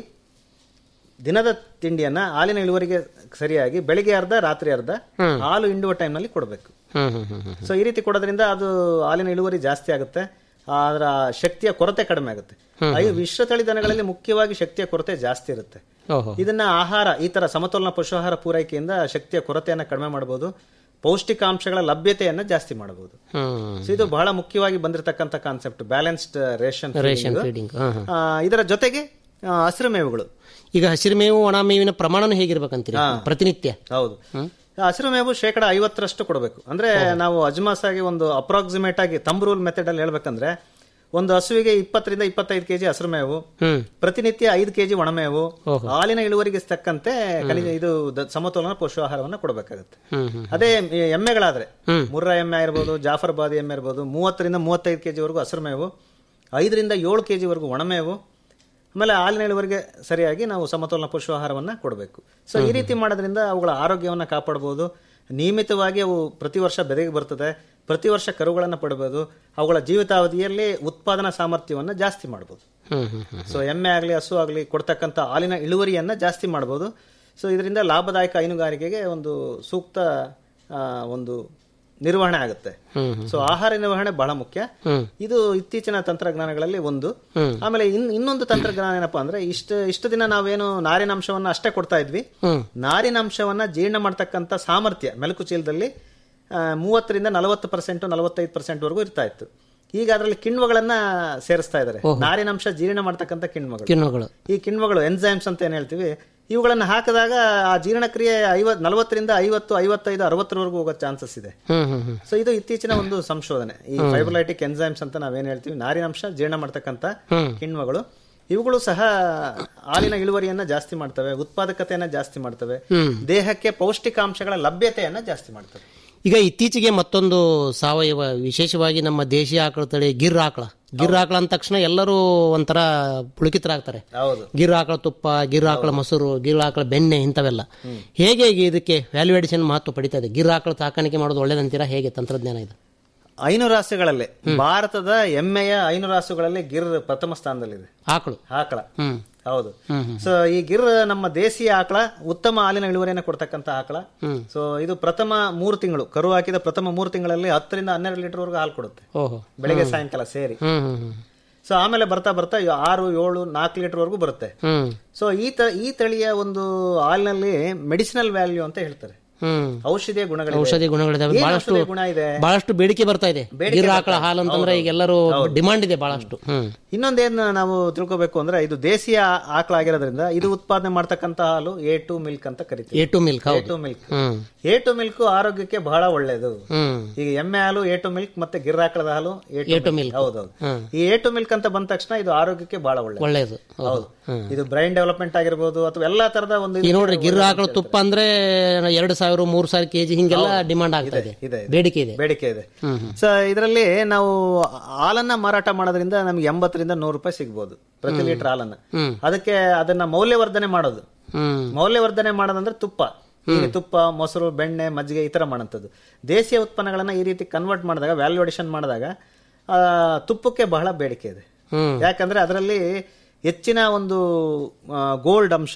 ದಿನದ ತಿಂಡಿಯನ್ನ ಹಾಲಿನ ಇಳುವರಿಗೆ ಸರಿಯಾಗಿ ಬೆಳಿಗ್ಗೆ ಅರ್ಧ ರಾತ್ರಿ ಅರ್ಧ ಹಾಲು ಹಿಂಡುವ ಟೈಮ್ನಲ್ಲಿ ಕೊಡಬೇಕು ಹ್ಮ್ ಹ್ಮ್ ಹ್ಮ್ ಹ್ಮ್ ಸೊ ಈ ರೀತಿ ಕೊಡೋದ್ರಿಂದ ಅದು ಹಾಲಿನ ಇಳುವರಿ ಜಾಸ್ತಿ ಆಗುತ್ತೆ ಅದರ ಶಕ್ತಿಯ ಕೊರತೆ ಕಡಿಮೆ ಆಗುತ್ತೆ ಐ ಮಿಶ್ರತಳಿ ದನಗಳಲ್ಲಿ ಮುಖ್ಯವಾಗಿ ಶಕ್ತಿಯ ಕೊರತೆ ಜಾಸ್ತಿ ಇರುತ್ತೆ ಓಹೋ ಇದನ್ನ ಆಹಾರ ಈ ತರ ಸಮತೋಲನ ಪಶುಆಹಾರ ಪೂರೈಕೆಯಿಂದ ಶಕ್ತಿಯ ಕೊರತೆಯನ್ನು ಕಡಿಮೆ ಮಾಡಬಹುದು ಪೌಷ್ಟಿಕಾಂಶಗಳ ಲಭ್ಯತೆಯನ್ನ ಜಾಸ್ತಿ ಮಾಡಬಹುದು ಹ್ಮ್ ಸೊ ಇದು ಬಹಳ ಮುಖ್ಯವಾಗಿ ಬಂದಿರತಕ್ಕಂತ concept balanced ration ration feeding ಹಾ ಹಾ ಇದರ ಜೊತೆಗೆ ಆ, ಹಸಿರು ಮೇವುಗಳು ಈಗ ಹಸಿರು ಮೇವು ಒಣ ಮೇವಿನ ಪ್ರಮಾಣನೂ ಹೇಗಿರ್ಬೇಕಂತೀರಿ ಪ್ರತಿನಿತ್ಯ ಹೌದು ಹಸಿರು ಮೇವು ಶೇಕಡ ಐವತ್ತರಷ್ಟು ಕೊಡಬೇಕು ಅಂದ್ರೆ ನಾವು ಅಜ್ಮಾಸ್ ಆಗಿ ಒಂದು ಅಪ್ರಾಕ್ಸಿಮೇಟ್ ಆಗಿ ತಂಬ್ ರೂಲ್ ಮೆಥಡ್ ಅಲ್ಲಿ ಹೇಳ್ಬೇಕಂದ್ರೆ ಒಂದು ಹಸುವಿಗೆ ಇಪ್ಪತ್ತರಿಂದ ಇಪ್ಪತ್ತೈದು ಕೆಜಿ ಹಸಿರು ಮೇವು ಹ್ಮ್ ಪ್ರತಿನಿತ್ಯ ಐದು ಕೆಜಿ ಒಣಮೇವು ಹಾಲಿನ ಇಳುವರಿಗೆ ತಕ್ಕಂತೆ ಖನಿಜ ಇದು ದ- ಸಮತೋಲನ ಪಶು ಆಹಾರವನ್ನ ಕೊಡಬೇಕಾಗುತ್ತೆ ಹ್ಮ್ ಹ್ಮ್ ಅದೇ ಈ ಎಮ್ಮೆಗಳಾದ್ರೆ ಮುರ್ರಾ ಎಮ್ಮೆ ಇರ್ಬೋದು ಜಾಫರ್ಬಾದಿ ಎಮ್ಮೆ ಇರ್ಬೋದು ಮೂವತ್ತರಿಂದ ಮೂವತ್ತೈದು ಕೆಜಿ ವರೆಗೂ ಹಸಿರು ಮೇವು ಐದರಿಂದ ಏಳು ಕೆಜಿ ವರೆಗೂ ಒಣಮೇವು ಆಮೇಲೆ ಹಾಲಿನ ಇಳುವರಿಗೆ ಸರಿಯಾಗಿ ನಾವು ಸಮತೋಲನ ಪಶು ಆಹಾರವನ್ನ ಕೊಡಬೇಕು ಸೊ ಈ ರೀತಿ ಮಾಡೋದ್ರಿಂದ ಅವುಗಳ ಆರೋಗ್ಯವನ್ನ ಕಾಪಾಡಬಹುದು ನಿಯಮಿತವಾಗಿ ಅವು ಪ್ರತಿ ವರ್ಷ ಬೆದೆಗೆ ಬರ್ತದೆ ಪ್ರತಿ ವರ್ಷ ಕರುಗಳನ್ನು ಪಡಬಹುದು ಅವುಗಳ ಜೀವಿತಾವಧಿಯಲ್ಲಿ ಉತ್ಪಾದನಾ ಸಾಮರ್ಥ್ಯವನ್ನು ಜಾಸ್ತಿ ಮಾಡಬಹುದು ಹ್ಮ್ ಹ್ಮ್ ಹ್ಮ್ ಸೊ ಎಮ್ಮೆ ಆಗಲಿ ಹಸು ಆಗಲಿ ಕೊಡ್ತಕ್ಕಂಥ ಹಾಲಿನ ಇಳುವರಿಯನ್ನ ಜಾಸ್ತಿ ಮಾಡಬಹುದು ಸೊ ಇದರಿಂದ ಲಾಭದಾಯಕ ಹೈನುಗಾರಿಕೆಗೆ ಒಂದು ಸೂಕ್ತ ಆ, ಒಂದು ನಿರ್ವಹಣೆ ಆಗುತ್ತೆ ಸೊ ಆಹಾರ ನಿರ್ವಹಣೆ ಬಹಳ ಮುಖ್ಯ ಇದು ಇತ್ತೀಚಿನ ತಂತ್ರಜ್ಞಾನಗಳಲ್ಲಿ ಒಂದು ಆಮೇಲೆ ಇನ್ ಇನ್ನೊಂದು ತಂತ್ರಜ್ಞಾನ ಏನಪ್ಪಾ ಅಂದ್ರೆ ಇಷ್ಟ ಇಷ್ಟು ದಿನ ನಾವೇನು ನಾರಿನಾಂಶವನ್ನ ಅಷ್ಟೇ ಕೊಡ್ತಾ ಇದ್ವಿ ನಾರಿನಾಂಶವನ್ನ ಜೀರ್ಣ ಮಾಡ್ತಕ್ಕಂಥ ಸಾಮರ್ಥ್ಯ ಮೆಲುಕು ಚೀಲದಲ್ಲಿ ಆ, ಮೂವತ್ತರಿಂದ ನಲವತ್ತು ಪರ್ಸೆಂಟ್ ನಲವತ್ತೈದು ಪರ್ಸೆಂಟ್ ವರೆಗೂ ಇರ್ತಾ ಇತ್ತು ಈಗ ಅದರಲ್ಲಿ ಕಿಣ್ವಗಳನ್ನ ಸೇರಿಸ್ತಾ ಇದ್ದಾರೆ ನಾರಿನಾಂಶ ಜೀರ್ಣ ಮಾಡ್ತಕ್ಕಂಥ ಕಿಣ್ವಗಳು ಕಿಣ್ವಗಳು ಈ ಕಿಣ್ವಗಳು ಎನ್ಸೈಮ್ಸ್ ಅಂತ ಏನ್ ಹೇಳ್ತೀವಿ ಇವುಗಳನ್ನ ಹಾಕಿದಾಗ ಆ ಜೀರ್ಣಕ್ರಿಯೆ ಐವತ್ ನಲವತ್ತರಿಂದ ಐವತ್ತು ಐವತ್ತೈದು ಅರವತ್ತರವರೆಗೂ ಹೋಗೋ ಚಾನ್ಸಸ್ ಇದೆ ಹ್ಮ್ ಹ್ಮ್ ಹ್ಮ್ ಸೊ ಇದು ಇತ್ತೀಚಿನ ಒಂದು ಸಂಶೋಧನೆ ಈ ಫೈಬ್ರಲೈಟಿಕ್ ಎನ್ಸೈಮ್ಸ್ ಅಂತ ನಾವೇನ್ ಹೇಳ್ತೀವಿ ನಾರಿನಾಂಶ ಜೀರ್ಣ ಮಾಡ್ತಕ್ಕಂಥ ಕಿಣ್ವಗಳು ಇವುಗಳು ಸಹ ಹಾಲಿನ ಇಳುವರಿಯನ್ನ ಜಾಸ್ತಿ ಮಾಡ್ತವೆ ಉತ್ಪಾದಕತೆಯನ್ನ ಜಾಸ್ತಿ ಮಾಡ್ತವೆ ದೇಹಕ್ಕೆ ಪೌಷ್ಟಿಕಾಂಶಗಳ ಲಭ್ಯತೆಯನ್ನ ಜಾಸ್ತಿ ಮಾಡ್ತವೆ ಈಗ ಇತ್ತೀಚೆಗೆ ಮತ್ತೊಂದು ಸಾವಯವ ವಿಶೇಷವಾಗಿ ನಮ್ಮ ದೇಶೀಯ ಆಕಳ ತಳಿ ಗಿರ್ ಆಕಳ ಗಿರ್ ಆಕಳ ಅಂದ ತಕ್ಷಣ ಎಲ್ಲರೂ ಒಂಥರ ಪುಳಕಿತರಾಗ್ತಾರೆ ಹೌದು ಗಿರ್ ಆಕಳ ತುಪ್ಪ ಗಿರ್ ಆಕಳ ಮೊಸರು ಗಿರ್ ಆಕಳ ಬೆಣ್ಣೆ ಇಂಥವೆಲ್ಲ ಹೇಗೆ ಈಗ ಇದಕ್ಕೆ ವ್ಯಾಲ್ಯೂ ಅಡಿಷನ್ ಮಹತ್ವ ಪಡಿತಾ ಇದೆ ಗಿರ್ ಆಕಳ ಸಾಕಾಣಿಕೆ ಮಾಡೋದು ಒಳ್ಳೇದಂತೀರಾ ಹೇಗೆ ತಂತ್ರಜ್ಞಾನ ಇದು ಐನುರಾಸುಗಳಲ್ಲೇ ಭಾರತದ ಎಮ್ಮೆಯ ಐನುರಾಸುಗಳಲ್ಲಿ ಗಿರ್ ಪ್ರಥಮ ಸ್ಥಾನದಲ್ಲಿದೆ ಆಕಳು ಆಕಳ ಹ್ಮ್ ಹೌದು ಸೊ ಈ ಗಿರ್ ನಮ್ಮ ದೇಶೀಯ ಆಕಳ ಉತ್ತಮ ಹಾಲಿನ ಇಳುವರಿಯನ್ನು ಕೊಡ್ತಕ್ಕಂತ ಆಕಳ ಸೊ ಇದು ಪ್ರಥಮ ಮೂರು ತಿಂಗಳು ಕರು ಹಾಕಿದ ಪ್ರಥಮ ಮೂರು ತಿಂಗಳಲ್ಲಿ ಹತ್ತರಿಂದ ಹನ್ನೆರಡು ಲೀಟರ್ ವರೆಗೂ ಹಾಲು ಕೊಡುತ್ತೆ ಓಹೋ ಬೆಳಿಗ್ಗೆ ಸಾಯಂಕಾಲ ಸೇರಿ ಹ್ಮ್ ಹ್ಮ್ ಹ್ಮ್ ಸೊ ಆಮೇಲೆ ಬರ್ತಾ ಬರ್ತಾ ಇವ್ ಆರು ಏಳು ನಾಲ್ಕು ಲೀಟರ್ ವರೆಗೂ ಬರುತ್ತೆ ಹ್ಮ್ ಸೊ ಈ ತ ಈ ತಳಿಯ ಒಂದು ಹಾಲಿನಲ್ಲಿ ಮೆಡಿಸಿನಲ್ ವ್ಯಾಲ್ಯೂ ಅಂತ ಹೇಳ್ತಾರೆ ಹ್ಮ್ ಔಷಧಿಯ ಗುಣಗಳು ಔಷಧಿ ಗುಣಗಳಿದಾವೆ ಬಹಳಷ್ಟು ಗುಣ ಇದೆ ಬಹಳಷ್ಟು ಬೇಡಿಕೆ ಬರ್ತಾ ಇದೆ ಗಿರ್ ಆಕಳ ಹಾಲು ಅಂತಂದ್ರೆ ಈಗ ಎಲ್ಲರೂ ಡಿಮಾಂಡ್ ಇದೆ ಬಹಳಷ್ಟು ಹ್ಮ್ ಇನ್ನೊಂದೇನು ನಾವು ತಿಳ್ಕೊಬೇಕು ಅಂದ್ರೆ ಇದು ದೇಶೀಯ ಆಕಳ ಆಗಿರೋದ್ರಿಂದ ಇದು ಉತ್ಪಾದನೆ ಮಾಡ್ತಕ್ಕಂತ ಹಾಲು ಎ ಟು ಮಿಲ್ಕ್ ಅಂತ ಕರಿತೀವಿ ಎ ಟು ಮಿಲ್ಕ್ ಎ ಹೌದು two milk hmm A two milk ಆರೋಗ್ಯಕ್ಕೆ ಬಹಳ ಒಳ್ಳೇದು ಹ್ಮ್ ಈಗ ಎಮ್ಮೆ ಹಾಲು ಎ ಟು ಮಿಲ್ಕ್ ಮತ್ತೆ ಗಿರ್ರಾಕಳದ ಹಾಲು ಎ ಟು ಮಿಲ್ಕ್ ಹೌದೌದು ಹ್ಮ್. ಈ ಎ ಟು ಮಿಲ್ಕ್ ಅಂತ ಬಂದ ತಕ್ಷಣ ಇದು ಆರೋಗ್ಯಕ್ಕೆ ಬಹಳ ಒಳ್ಳೇದು ಒಳ್ಳೇದು ಹೌದು ಇದು ಬ್ರೈನ್ ಡೆವಲಪ್ಮೆಂಟ್ ಆಗಿರ್ಬೋದು ಅಥವಾ ಎಲ್ಲಾ ತರದ ಒಂದು ಈಗ ನೋಡ್ರಿ ಗಿರ್ ಆಕಳ ತುಪ್ಪ ಅಂದ್ರೆ ಎರಡು ಸಾವಿರ ಮೂರ್ ಸಾವಿರ ಕೆಜಿ ಹಿಂಗೆಲ್ಲ ಡಿಮಾಂಡ್ ಆಗ್ತಾ ಇದೆ ಇದೆ, ಇದೆ. ಬೇಡಿಕೆ ಇದೆ ಬೇಡಿಕೆ ಇದೆ ಸೊ ಇದರಲ್ಲಿ ನಾವು ಹಾಲನ್ನ ಮಾರಾಟ ಮಾಡೋದ್ರಿಂದ ನಮ್ಗೆ ಎಂಬತ್ತರಿಂದ ನೂರು ರೂಪಾಯಿ ಸಿಗ್ಬೋದು ಪ್ರತಿ ಲೀಟರ್ ಹಾಲನ್ನ ಅದಕ್ಕೆ ಅದನ್ನ ಮೌಲ್ಯವರ್ಧನೆ ಮಾಡೋದು ಹ್ಮ್ ಮೌಲ್ಯವರ್ಧನೆ ಮಾಡೋದಂದ್ರೆ ತುಪ್ಪ ಈಗ ತುಪ್ಪ ಮೊಸರು ಬೆಣ್ಣೆ ಮಜ್ಜಿಗೆ ಈ ತರ ಮಾಡೋಂಥದ್ದು ದೇಶೀಯ ಉತ್ಪನ್ನಗಳನ್ನ ಈ ರೀತಿ ಕನ್ವರ್ಟ್ ಮಾಡಿದಾಗ ವ್ಯಾಲ್ಯೂ ಅಡಿಷನ್ ಮಾಡಿದಾಗ ಆ, ತುಪ್ಪಕ್ಕೆ ಬಹಳ ಬೇಡಿಕೆ ಇದೆ ಹ್ಮ್ ಯಾಕಂದ್ರೆ ಅದರಲ್ಲಿ ಹೆಚ್ಚಿನ ಒಂದು ಗೋಲ್ಡ್ ಅಂಶ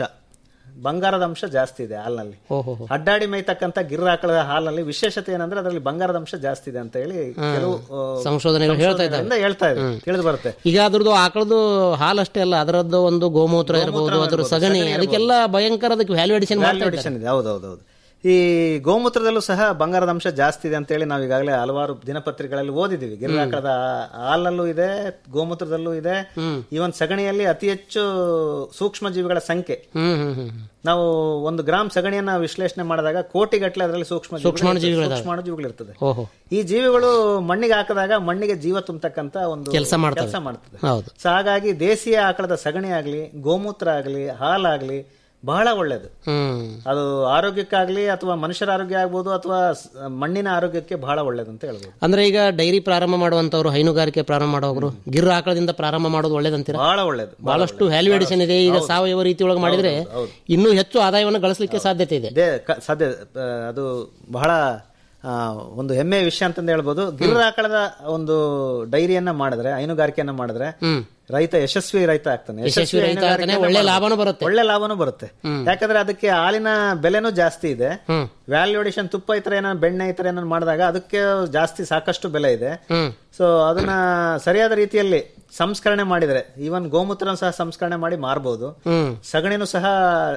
ಬಂಗಾರದ ಅಂಶ ಜಾಸ್ತಿ ಇದೆ ಹಾಲಿನಲ್ಲಿ ಓಹೋ ಅಡ್ಡಾಡಿ ಮೇಯ್ತಕ್ಕಂಥ ಗಿರ್ ಹಾಕಳದ ಹಾಲಿನಲ್ಲಿ ವಿಶೇಷತೆ ಏನಂದ್ರೆ ಅದರಲ್ಲಿ ಬಂಗಾರದ ಅಂಶ ಜಾಸ್ತಿ ಇದೆ ಅಂತ ಹೇಳಿ ಕೆಲವು ಆ, ಸಂಶೋಧನೆಗಳು ಹೇಳ್ತಾ ಇದ್ದಾವೆ ಸಂಶೋಧನೆಗಳಿಂದ ಹೇಳ್ತಾ ಇದೆ ತಿಳಿದು ಬರುತ್ತೆ ಈಗ ಅದ್ರದ್ದು ಆಕಳದು ಹಾಲು ಅಷ್ಟೇ ಅಲ್ಲ ಅದರದ್ದು ಒಂದು ಗೋಮೂತ್ರ ಇರಬಹುದು ಅದ್ರ ಸಗಣಿ ಅದಕ್ಕೆಲ್ಲ ಭಯಂಕರ ಅದಕ್ಕೆ ವ್ಯಾಲ್ಯೂ ಅಡಿಷನ್ ಮಾಡ್ತಾ ಇದ್ದಾರೆ ವ್ಯಾಲ್ಯೂಡೇಷನ್ ಇದೆ ಹೌದೌದೌದು ಈ ಗೋಮೂತ್ರದಲ್ಲೂ ಸಹ ಬಂಗಾರದ ಅಂಶ ಜಾಸ್ತಿ ಇದೆ ಅಂತೇಳಿ ನಾವು ಈಗಾಗಲೇ ಹಲವಾರು ದಿನಪತ್ರಿಕೆಗಳಲ್ಲಿ ಓದಿದ್ದೀವಿ ಗಿರ್ರಾಕಳದ ಹಾಲಲ್ಲೂ ಇದೆ ಗೋಮೂತ್ರದಲ್ಲೂ ಇದೆ ಇವನ್ ಸಗಣಿಯಲ್ಲಿ ಅತಿ ಹೆಚ್ಚು ಸೂಕ್ಷ್ಮ ಜೀವಿಗಳ ಸಂಖ್ಯೆ ಹ್ಮ್ ಹ್ಮ್ ಹ್ಮ್ ನಾವು ಒಂದು ಗ್ರಾಮ್ ಸಗಣಿಯನ್ನ ವಿಶ್ಲೇಷಣೆ ಮಾಡಿದಾಗ ಕೋಟಿಗಟ್ಟಲೆ ಅದರಲ್ಲಿ ಸೂಕ್ಷ್ಮ ಸೂಕ್ಷ್ಮಾಣುಜೀವಿಗಳಿದಾವೆ. ಸೂಕ್ಷ್ಮಾಣುಜೀವಿಗಳು ಇರ್ತದೆ ಓಹೋ ಈ ಜೀವಿಗಳು ಮಣ್ಣಿಗೆ ಹಾಕಿದಾಗ ಮಣ್ಣಿಗೆ ಜೀವ ತುಂಬತಕ್ಕಂತ ಒಂದು ಕೆಲಸ ಮಾಡ್ತವೆ. ಕೆಲಸ ಮಾಡ್ತದೆ ಹೌದು ಸೊ ಹಾಗಾಗಿ ದೇಶೀಯ ಆಕಳದ ಸಗಣಿ ಆಗ್ಲಿ ಗೋಮೂತ್ರ ಆಗ್ಲಿ ಹಾಲಾಗ್ಲಿ ಬಹಳ ಒಳ್ಳೇದು ಹ್ಮ್ ಅದು ಆರೋಗ್ಯಕ್ಕಾಗ್ಲಿ ಅಥವಾ ಮನುಷ್ಯರ ಆರೋಗ್ಯ ಆಗ್ಬೋದು ಅಥವಾ ಸ್- ಮಣ್ಣಿನ ಆರೋಗ್ಯಕ್ಕೆ ಬಹಳ ಒಳ್ಳೇದು ಅಂತ ಹೇಳ್ಬೋದು ಅಂದ್ರೆ ಈಗ ಡೈರಿ ಪ್ರಾರಂಭ ಮಾಡುವಂತವ್ರು ಹೈನುಗಾರಿಕೆ ಪ್ರಾರಂಭ ಮಾಡುವವರು ಗಿರ್ ಆಕಳದಿಂದ ಪ್ರಾರಂಭ ಮಾಡೋದು ಒಳ್ಳೇದಂತೀರಾ ಬಹಳ ಒಳ್ಳೇದು ಬಹಳಷ್ಟು ವ್ಯಾಲ್ಯೂ ಅಡಿಷನ್ ಇದೆ ಈಗ ಸಾವಯವ ರೀತಿ ಒಳಗೆ ಮಾಡಿದ್ರೆ ಇನ್ನೂ ಹೆಚ್ಚು ಆದಾಯವನ್ನು ಗಳಿಸಲಿಕ್ಕೆ ಸಾಧ್ಯತೆ ಇದೆ ದೇ ಕ- ಸಾಧ್ಯ ಆ, ಅದು ಬಹಳ ಆ, ಒಂದು ಹೆಮ್ಮೆಯ ವಿಷಯ ಅಂತಂದು ಹೇಳ್ಬೋದು ಗಿರ್ ಆಕಳದ ಒಂದು ಡೈರಿಯನ್ನ ಮಾಡಿದ್ರೆ ಹೈನುಗಾರಿಕೆಯನ್ನ ಮಾಡಿದ್ರೆ ರೈತ ಯಶಸ್ವಿ ರೈತ ಆಗ್ತಾನೆ ಯಶಸ್ವಿ ರೈತ ಹೈನುಗಾರಿಕೆಯನ್ನ ಆಗ್ತಾನೆ, ಒಳ್ಳೆ ಮಾಡ್ಬೋದು. ಲಾಭನೂ ಬರುತ್ತೆ. ಒಳ್ಳೆ ಲಾಭನೂ ಬರುತ್ತೆ ಯಾಕಂದ್ರೆ ಅದಕ್ಕೆ ಹಾಲಿನ ಬೆಲೆನೂ ಜಾಸ್ತಿ ಇದೆ ಹ್ಮ್. ವ್ಯಾಲ್ಯೂಡೇಷನ್ ತುಪ್ಪ ಈ ತರ ಏನೋ ಬೆಣ್ಣೆ ಈ ತರ ಏನೋ ಮಾಡಿದಾಗ ಅದಕ್ಕೆ ಜಾಸ್ತಿ ಸಾಕಷ್ಟು ಬೆಲೆ ಇದೆ ಹ್ಮ್ ಸೊ ಅದನ್ನ ಸರಿಯಾದ ರೀತಿಯಲ್ಲಿ ಸಂಸ್ಕರಣೆ ಮಾಡಿದ್ರೆ ಈವನ್ ಗೋಮೂತ್ರನ ಸಹ ಸಂಸ್ಕರಣೆ ಮಾಡಿ ಮಾರ್ಬೋದು ಹ್ಮ್ ಸಗಣಿನೂ ಸಹ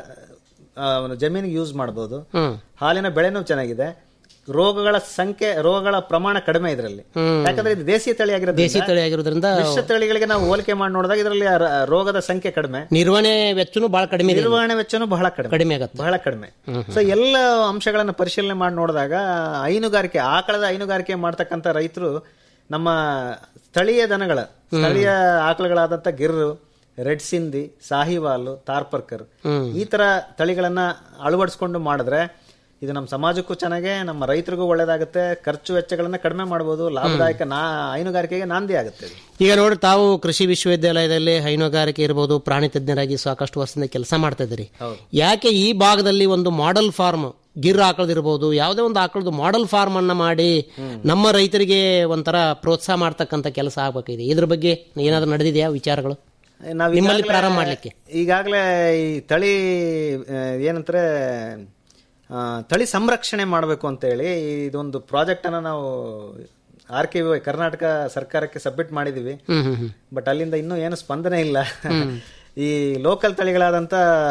ಆ, ಜಮೀನಿಗೆ ಯೂಸ್ ಮಾಡಬಹುದು ಹ್ಮ್ ಹಾಲಿನ ಬೆಳೆನೂ ಚೆನ್ನಾಗಿದೆ ರೋಗಗಳ ಸಂಖ್ಯೆ ರೋಗಗಳ ಪ್ರಮಾಣ ಕಡಿಮೆ ಇದರಲ್ಲಿ ಹ್ಮ್. ಯಾಕಂದ್ರೆ ಇದು ದೇಸಿ ತಳಿ ಆಗಿರೋದ್ರಿಂದ ದೇಸಿ ತಳಿ ಆಗಿರೋದ್ರಿಂದ ಮಿಶ್ರ ತಳಿಗಳಿಗೆ ನಾವು ಹೋಲಿಕೆ ಮಾಡಿ ನೋಡಿದಾಗ ಇದರಲ್ಲಿ ರ- ರೋಗದ ಸಂಖ್ಯೆ ಕಡಿಮೆ ನಿರ್ವಹಣೆ ವೆಚ್ಚನೂ ಬಹಳ ಕಡಿಮೆ ಇದೆ ನಿರ್ವಹಣೆ ವೆಚ್ಚನೂ ಬಹಳ ಕಡಿಮೆ ಕಡಿಮೆ ಆಗತ್ತೆ ಬಹಳ ಕಡಿಮೆ ಸೊ ಎಲ್ಲ ಅಂಶಗಳನ್ನ ಪರಿಶೀಲನೆ ಮಾಡಿ ನೋಡಿದಾಗ ಹೈನುಗಾರಿಕೆ ಆಕಳದ ಹೈನುಗಾರಿಕೆ ಮಾಡ್ತಕ್ಕಂಥ ರೈತರು ನಮ್ಮ ಸ್ಥಳೀಯ ದನಗಳ ಸ್ಥಳೀಯ ಆಕಳುಗಳಾದಂಥ ಗಿರ್ರು ರೆಡ್ ಸಿಂಧಿ ಸಾಹಿವಾಲು ತಾರ್ಪರ್ಕರ್ ಈ ತರ ತಳಿಗಳನ್ನ ಅಳವಡಿಸ್ಕೊಂಡು ಮಾಡಿದ್ರೆ ಇದು ನಮ್ಮ ಸಮಾಜಕ್ಕೂ ಚೆನ್ನಾಗೆ ನಮ್ಮ ರೈತರಿಗೂ ಒಳ್ಳೇದಾಗುತ್ತೆ ಖರ್ಚು ವೆಚ್ಚಗಳನ್ನ ಕಡಿಮೆ ಮಾಡಬಹುದು ಲಾಭದಾಯಕ ನಾ ಹೈನುಗಾರಿಕೆಗೆ ನಾಂದಿ ಆಗುತ್ತೆ ಇದು. ಈಗ ನೋಡಿ ತಾವು ಕೃಷಿ ವಿಶ್ವವಿದ್ಯಾಲಯದಲ್ಲಿ ಹೈನುಗಾರಿಕೆ ಇರಬಹುದು ಪ್ರಾಣಿ ತಜ್ಞರಾಗಿ ಸಾಕಷ್ಟು ವರ್ಷದಿಂದ ಕೆಲಸ ಮಾಡ್ತಾ ಇದ್ದೀರಿ ಯಾಕೆ ಈ ಭಾಗದಲ್ಲಿ ಒಂದು ಮಾಡೆಲ್ ಫಾರ್ಮ್ ಗಿರ್ ಆಕಳದಿರ್ಬೋದು ಯಾವುದೇ ಒಂದು ಆಕಳದು ಮಾಡೆಲ್ ಫಾರ್ಮ್ ಅನ್ನ ಮಾಡಿ ನಮ್ಮ ರೈತರಿಗೆ ಒಂಥರ ಪ್ರೋತ್ಸಾಹ ಮಾಡ್ತಕ್ಕಂಥ ಕೆಲಸ ಆಗ್ಬೇಕಿದೆ ಇದ್ರ ಬಗ್ಗೆ ಏನಾದ್ರು ನಡೆದಿದೆಯಾ ವಿಚಾರಗಳು ನಾವ್ ನಿಮ್ಮಲ್ಲಿ ಈಗಾಗ್ಲೇ- ಪ್ರಾರಂಭ ಮಾಡ್ಲಿಕ್ಕೆ ಈಗಾಗಲೇ ಈ ತಳಿ ಆ, ಏನಂತಾರೆ ಆ, ತಳಿ ಸಂರಕ್ಷಣೆ ಮಾಡಬೇಕು ಅಂತ ಹೇಳಿ ಇದೊಂದು ಪ್ರಾಜೆಕ್ಟ್ ಅನ್ನ ನಾವು ಆರ್ ಕೆ ವಿ ಕರ್ನಾಟಕ ಸರ್ಕಾರಕ್ಕೆ ಸಬ್ಮಿಟ್ ಮಾಡಿದೀವಿ ಹ್ಮ್ ಹ್ಮ್ ಹ್ಮ್ ಬಟ್ ಅಲ್ಲಿಂದ ಇನ್ನೂ ಏನು ಸ್ಪಂದನೆ ಇಲ್ಲ ಈ ಲೋಕಲ್ ತಳಿಗಳಾದಂತ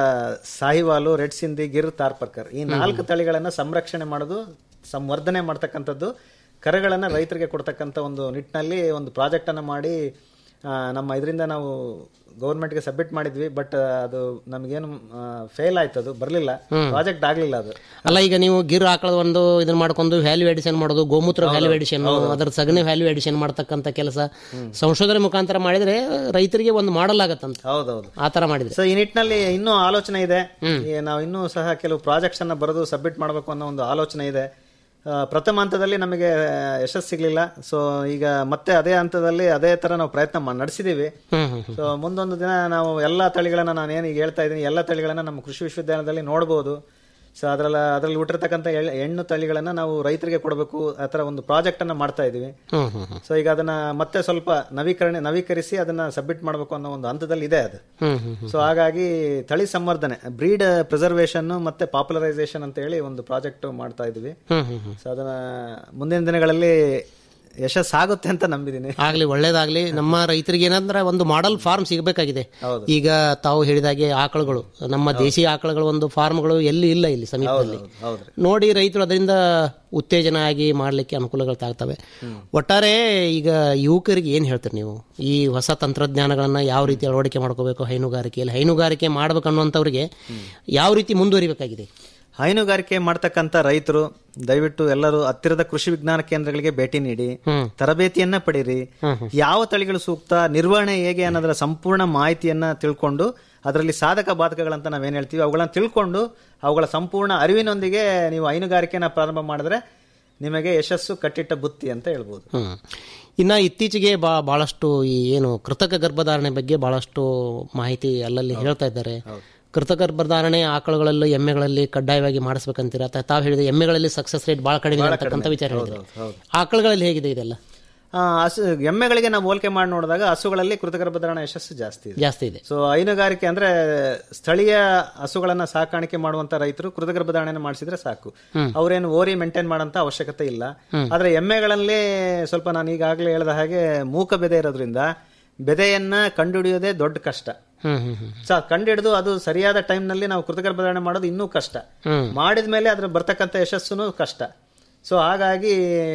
ಸಾಹಿವಾಲು ರೆಡ್ ಸಿಂಧಿ ಗಿರ್ ತಾರ್ಪರ್ಕರ್ ಈ ನಾಲ್ಕು ತಳಿಗಳನ್ನ ಸಂರಕ್ಷಣೆ ಮಾಡೋದು ಸಂವರ್ಧನೆ ಮಾಡ್ತಕ್ಕಂಥದ್ದು ಕರೆಗಳನ್ನ ರೈತರಿಗೆ ಕೊಡ್ತಕ್ಕಂಥ ಒಂದು ನಿಟ್ಟಿನಲ್ಲಿ ಒಂದು ಪ್ರಾಜೆಕ್ಟ್ ಅನ್ನ ಮಾಡಿ ಆ, ನಮ್ಮ ಇದರಿಂದ ನಾವು ಗೌರ್ಮೆಂಟ್ಗೆ ಸಬ್ಮಿಟ್ ಮಾಡಿದ್ವಿ ಬಟ್ ಅದು ನಮಗೇನು ಫೇಲ್ ಆಯ್ತು ಅದು ಬರಲಿಲ್ಲ ಪ್ರಾಜೆಕ್ಟ್ ಆಗ್ಲಿಲ್ಲ ಅದು ಅಲ್ಲ ಈಗ ನೀವು ಗಿರ್ ಆಕಳದ ಒಂದು ಇದನ್ನ ಮಾಡ್ಕೊಂಡು ವ್ಯಾಲ್ಯೂ ಎಡಿಷನ್ ಮಾಡೋದು ಗೋಮೂತ್ರ ವ್ಯಾಲ್ಯೂ ಎಡಿಷನ್ ಅದರ ಸಗಣಿ ವ್ಯಾಲ್ಯೂ ಎಡಿಷನ್ ಮಾಡ್ತಕ್ಕಂಥ ಕೆಲಸ ಸಂಶೋಧನೆ ಮುಖಾಂತರ ಮಾಡಿದ್ರೆ ರೈತರಿಗೆ ಒಂದು ಮಾಡಲ್ ಆಗತ್ತಂತ ಹೌದೌದು ಆ ತರ ಮಾಡಿದ್ರೆ ಸೊ ಈ ನಿಟ್ಟಿನಲ್ಲಿ ಇನ್ನೂ ಆಲೋಚನೆ ಇದೆ ಈ ನಾವು ಇನ್ನೂ ಸಹ ಕೆಲವು ಪ್ರಾಜೆಕ್ಟ್ಸ್ ಅನ್ನ ಬರೆದು ಸಬ್ಮಿಟ್ ಮಾಡಬೇಕು ಅನ್ನೋ ಒಂದು ಆಲೋಚನೆ ಇದೆ ಆ, ಪ್ರಥಮ ಹಂತದಲ್ಲಿ ನಮಗೆ ಯಶಸ್ಸು ಸಿಗ್ಲಿಲ್ಲ ಸೊ ಈಗ ಮತ್ತೆ ಅದೇ ಹಂತದಲ್ಲಿ ಅದೇ ತರ ನಾವು ಪ್ರಯತ್ನ ಮಾ- ನಡೆಸಿದೀವಿ ಹ್ಮ್ ಹ್ಮ್ ಸೊ ಮುಂದೊಂದು ದಿನ ನಾವು ಎಲ್ಲಾ ತಳಿಗಳನ್ನ ನಾನು ಏನು ಈಗ ಹೇಳ್ತಾ ಇದ್ದೀನಿ ಎಲ್ಲ ತಳಿಗಳನ್ನ ನಮ್ಮ ಕೃಷಿ ವಿಶ್ವವಿದ್ಯಾಲಯದಲ್ಲಿ ನೋಡಬಹುದು ಸೊ ಅದ್ರಲ್ಲ ಅದ್ರಲ್ಲಿ ಹುಟ್ಟಿರ್ತಕ್ಕಂಥ ಎಳ್- ಹೆಣ್ಣು ತಳಿಗಳನ್ನ ನಾವು ರೈತರಿಗೆ ಕೊಡಬೇಕು ಆ ತರ ಒಂದು ಪ್ರಾಜೆಕ್ಟ್ ಅನ್ನ ಮಾಡ್ತಾ ಇದೀವಿ ಹ್ಮ್ ಹ್ಮ್ ಹ್ಮ್ ಸೊ ಈಗ ಅದನ್ನ ಮತ್ತೆ ಸ್ವಲ್ಪ ನವೀಕರಣ ನವೀಕರಿಸಿ ಅದನ್ನ ಸಬ್ಮಿಟ್ ಮಾಡಬೇಕು ಅನ್ನೋ ಒಂದು ಹಂತದಲ್ಲಿ ಇದೆ ಅದು ಹ್ಮ್ ಹ್ಮ್ ಹ್ಮ್ ಸೊ ಹಾಗಾಗಿ ತಳಿ ಸಂವರ್ಧನೆ ಬ್ರೀಡ್ ಪ್ರಿಸರ್ವೇಶನ್ ಮತ್ತೆ ಪಾಪ್ಯುಲರೈಸೇಷನ್ ಅಂತ ಹೇಳಿ ಒಂದು ಪ್ರಾಜೆಕ್ಟ್ ಮಾಡ್ತಾ ಇದೀವಿ ಹ್ಮ್ ಹ್ಮ್ ಹ್ಮ್ ಸೊ ಅದನ್ನ ಮುಂದಿನ ದಿನಗಳಲ್ಲಿ ಯಶಸ್ಸಾಗುತ್ತೆ ಅಂತ ನಂಬಿದ್ದೀನಿ ಆಗ್ಲಿ ಒಳ್ಳೇದಾಗ್ಲಿ ನಮ್ಮ ರೈತರಿಗೆ ಏನಂದ್ರೆ ಒಂದು ಮಾಡೆಲ್ ಫಾರ್ಮ್ ಸಿಗಬೇಕಾಗಿದೆ ಈಗ ತಾವು ಹೇಳಿದಾಗೆ ಆಕಳುಗಳು ನಮ್ಮ ದೇಶಿ ಆಕಳುಗಳ ಒಂದು ಫಾರ್ಮ್ಗಳು ಎಲ್ಲಿ ಇಲ್ಲ ಇಲ್ಲಿ ಸಮೀಪದಲ್ಲಿ ಹೌದ್ರಿ ನೋಡಿ ರೈತರು ಅದರಿಂದ ಉತ್ತೇಜನ ಆಗಿ ಮಾಡ್ಲಿಕ್ಕೆ ಅನುಕೂಲಗಳು ತಾಗ್ತವೆ ಒಟ್ಟಾರೆ ಈಗ ಯುವಕರಿಗೆ ಏನ್ ಹೇಳ್ತೀರಿ ನೀವು ಈ ಹೊಸ ತಂತ್ರಜ್ಞಾನಗಳನ್ನ ಯಾವ ರೀತಿ ಅಳವಡಿಕೆ ಮಾಡ್ಕೋಬೇಕು ಹೈನುಗಾರಿಕೆಯಲ್ಲಿ ಹೈನುಗಾರಿಕೆ ಮಾಡ್ಬೇಕು ಅನ್ನುವಂಥವ್ರಿಗೆ ಯಾವ ರೀತಿ ಮುಂದುವರಿಬೇಕಾಗಿದೆ ಹೈನುಗಾರಿಕೆ ಮಾಡ್ತಕ್ಕಂಥ ರೈತರು ದಯವಿಟ್ಟು ಎಲ್ಲರೂ ಹತ್ತಿರದ ಕೃಷಿ ವಿಜ್ಞಾನ ಕೇಂದ್ರಗಳಿಗೆ ಭೇಟಿ ನೀಡಿ ತರಬೇತಿಯನ್ನ ಪಡೀರಿ ಯಾವ ತಳಿಗಳು ಸೂಕ್ತ ನಿರ್ವಹಣೆ ಹೇಗೆ ಅನ್ನೋದರ ಸಂಪೂರ್ಣ ಮಾಹಿತಿಯನ್ನ ತಿಳ್ಕೊಂಡು ಅದರಲ್ಲಿ ಸಾಧಕ ಬಾಧಕಗಳಂತ ನಾವೇನ್ ಹೇಳ್ತೀವಿ ಅವುಗಳನ್ನ ತಿಳ್ಕೊಂಡು ಅವುಗಳ ಸಂಪೂರ್ಣ ಅರಿವಿನೊಂದಿಗೆ ನೀವು ಹೈನುಗಾರಿಕೆನ ಪ್ರಾರಂಭ ಮಾಡಿದ್ರೆ ನಿಮಗೆ ಯಶಸ್ಸು ಕಟ್ಟಿಟ್ಟ ಬುತ್ತಿ ಅಂತ ಹೇಳ್ಬೋದು ಹ್ಮ್ ಇನ್ನ ಇತ್ತೀಚೆಗೆ ಬಾ ಬಹಳಷ್ಟು ಈ ಏನು ಕೃತಕ ಗರ್ಭಧಾರಣೆ ಬಗ್ಗೆ ಬಹಳಷ್ಟು ಮಾಹಿತಿ ಅಲ್ಲಲ್ಲಿ ಹೇಳ್ತಾ ಇದ್ದಾರೆ ಕೃತಕ ಗರ್ಭಧಾರಣೆ ಆಕಳುಗಳಲ್ಲಿ ಎಮ್ಮೆಗಳಲ್ಲಿ ಕಡ್ಡಾಯವಾಗಿ ಮಾಡಿಸ್ಬೇಕಂತೀರ ಅಥವಾ ತಾವು ಹೇಳಿದ ಎಮ್ಮೆಗಳಲ್ಲಿ ಸಕ್ಸಸ್ ರೇಟ್ ಬಹಳ ಕಡಿಮೆ ಇದೆ ಅಂತಕ್ಕಂಥ ವಿಚಾರ ಹೇಳಿದ್ರೆ ಆಕಳುಗಳಲ್ಲಿ ಹೇಗಿದೆ ಇದೆಲ್ಲ ಆ, ಹಸು ಎಮ್ಮೆಗಳಿಗೆ ನಾವು ಹೋಲಿಕೆ ಮಾಡಿ ನೋಡಿದಾಗ ಹಸುಗಳಲ್ಲಿ ಕೃತಕ ಗರ್ಭಧಾರಣ ಯಶಸ್ಸು ಜಾಸ್ತಿ ಇದೆ ಜಾಸ್ತಿ ಇದೆ ಸೊ ಹೈನುಗಾರಿಕೆ ಅಂದ್ರೆ ಸ್ಥಳೀಯ ಹಸುಗಳನ್ನ ಸಾಕಾಣಿಕೆ ಮಾಡುವಂತ ರೈತರು ಕೃತಕ ಗರ್ಭಧಾರಣೆ ಮಾಡಿಸಿದ್ರೆ ಸಾಕು ಅವ್ರೇನು ಓರಿ ಮೇಂಟೈನ್ ಮಾಡೋಂತ ಅವಶ್ಯಕತೆ ಇಲ್ಲ ಆದ್ರೆ ಎಮ್ಮೆಗಳಲ್ಲಿ ಸ್ವಲ್ಪ ನಾನು ಈಗಾಗಲೇ ಹೇಳಿದ ಹಾಗೆ ಮೂಕ ಬೆದೆ ಇರೋದ್ರಿಂದ ಬೆದೆಯನ್ನ ಕಂಡುಹಿಡಿಯೋದೇ ದೊಡ್ಡ ಕಷ್ಟ ಹ್ಮ್ ಹ್ಮ್ ಹ್ಮ್ ಸೊ ಕಂಡಿಡಿದು ಅದು ಸರಿಯಾದ ಟೈಮ್ ನಲ್ಲಿ ನಾವು ಕೃತಕ ಗರ್ಭಧಾರಣೆ ಮಾಡೋದು ಇನ್ನೂ ಕಷ್ಟ ಹ್ಮ್. ಮಾಡಿದ ಮೇಲೆ ಅದ್ರ ಬರ್ತಕ್ಕಂಥ ಯಶಸ್ಸುನು ಕಷ್ಟ ಸೊ ಹಾಗಾಗಿ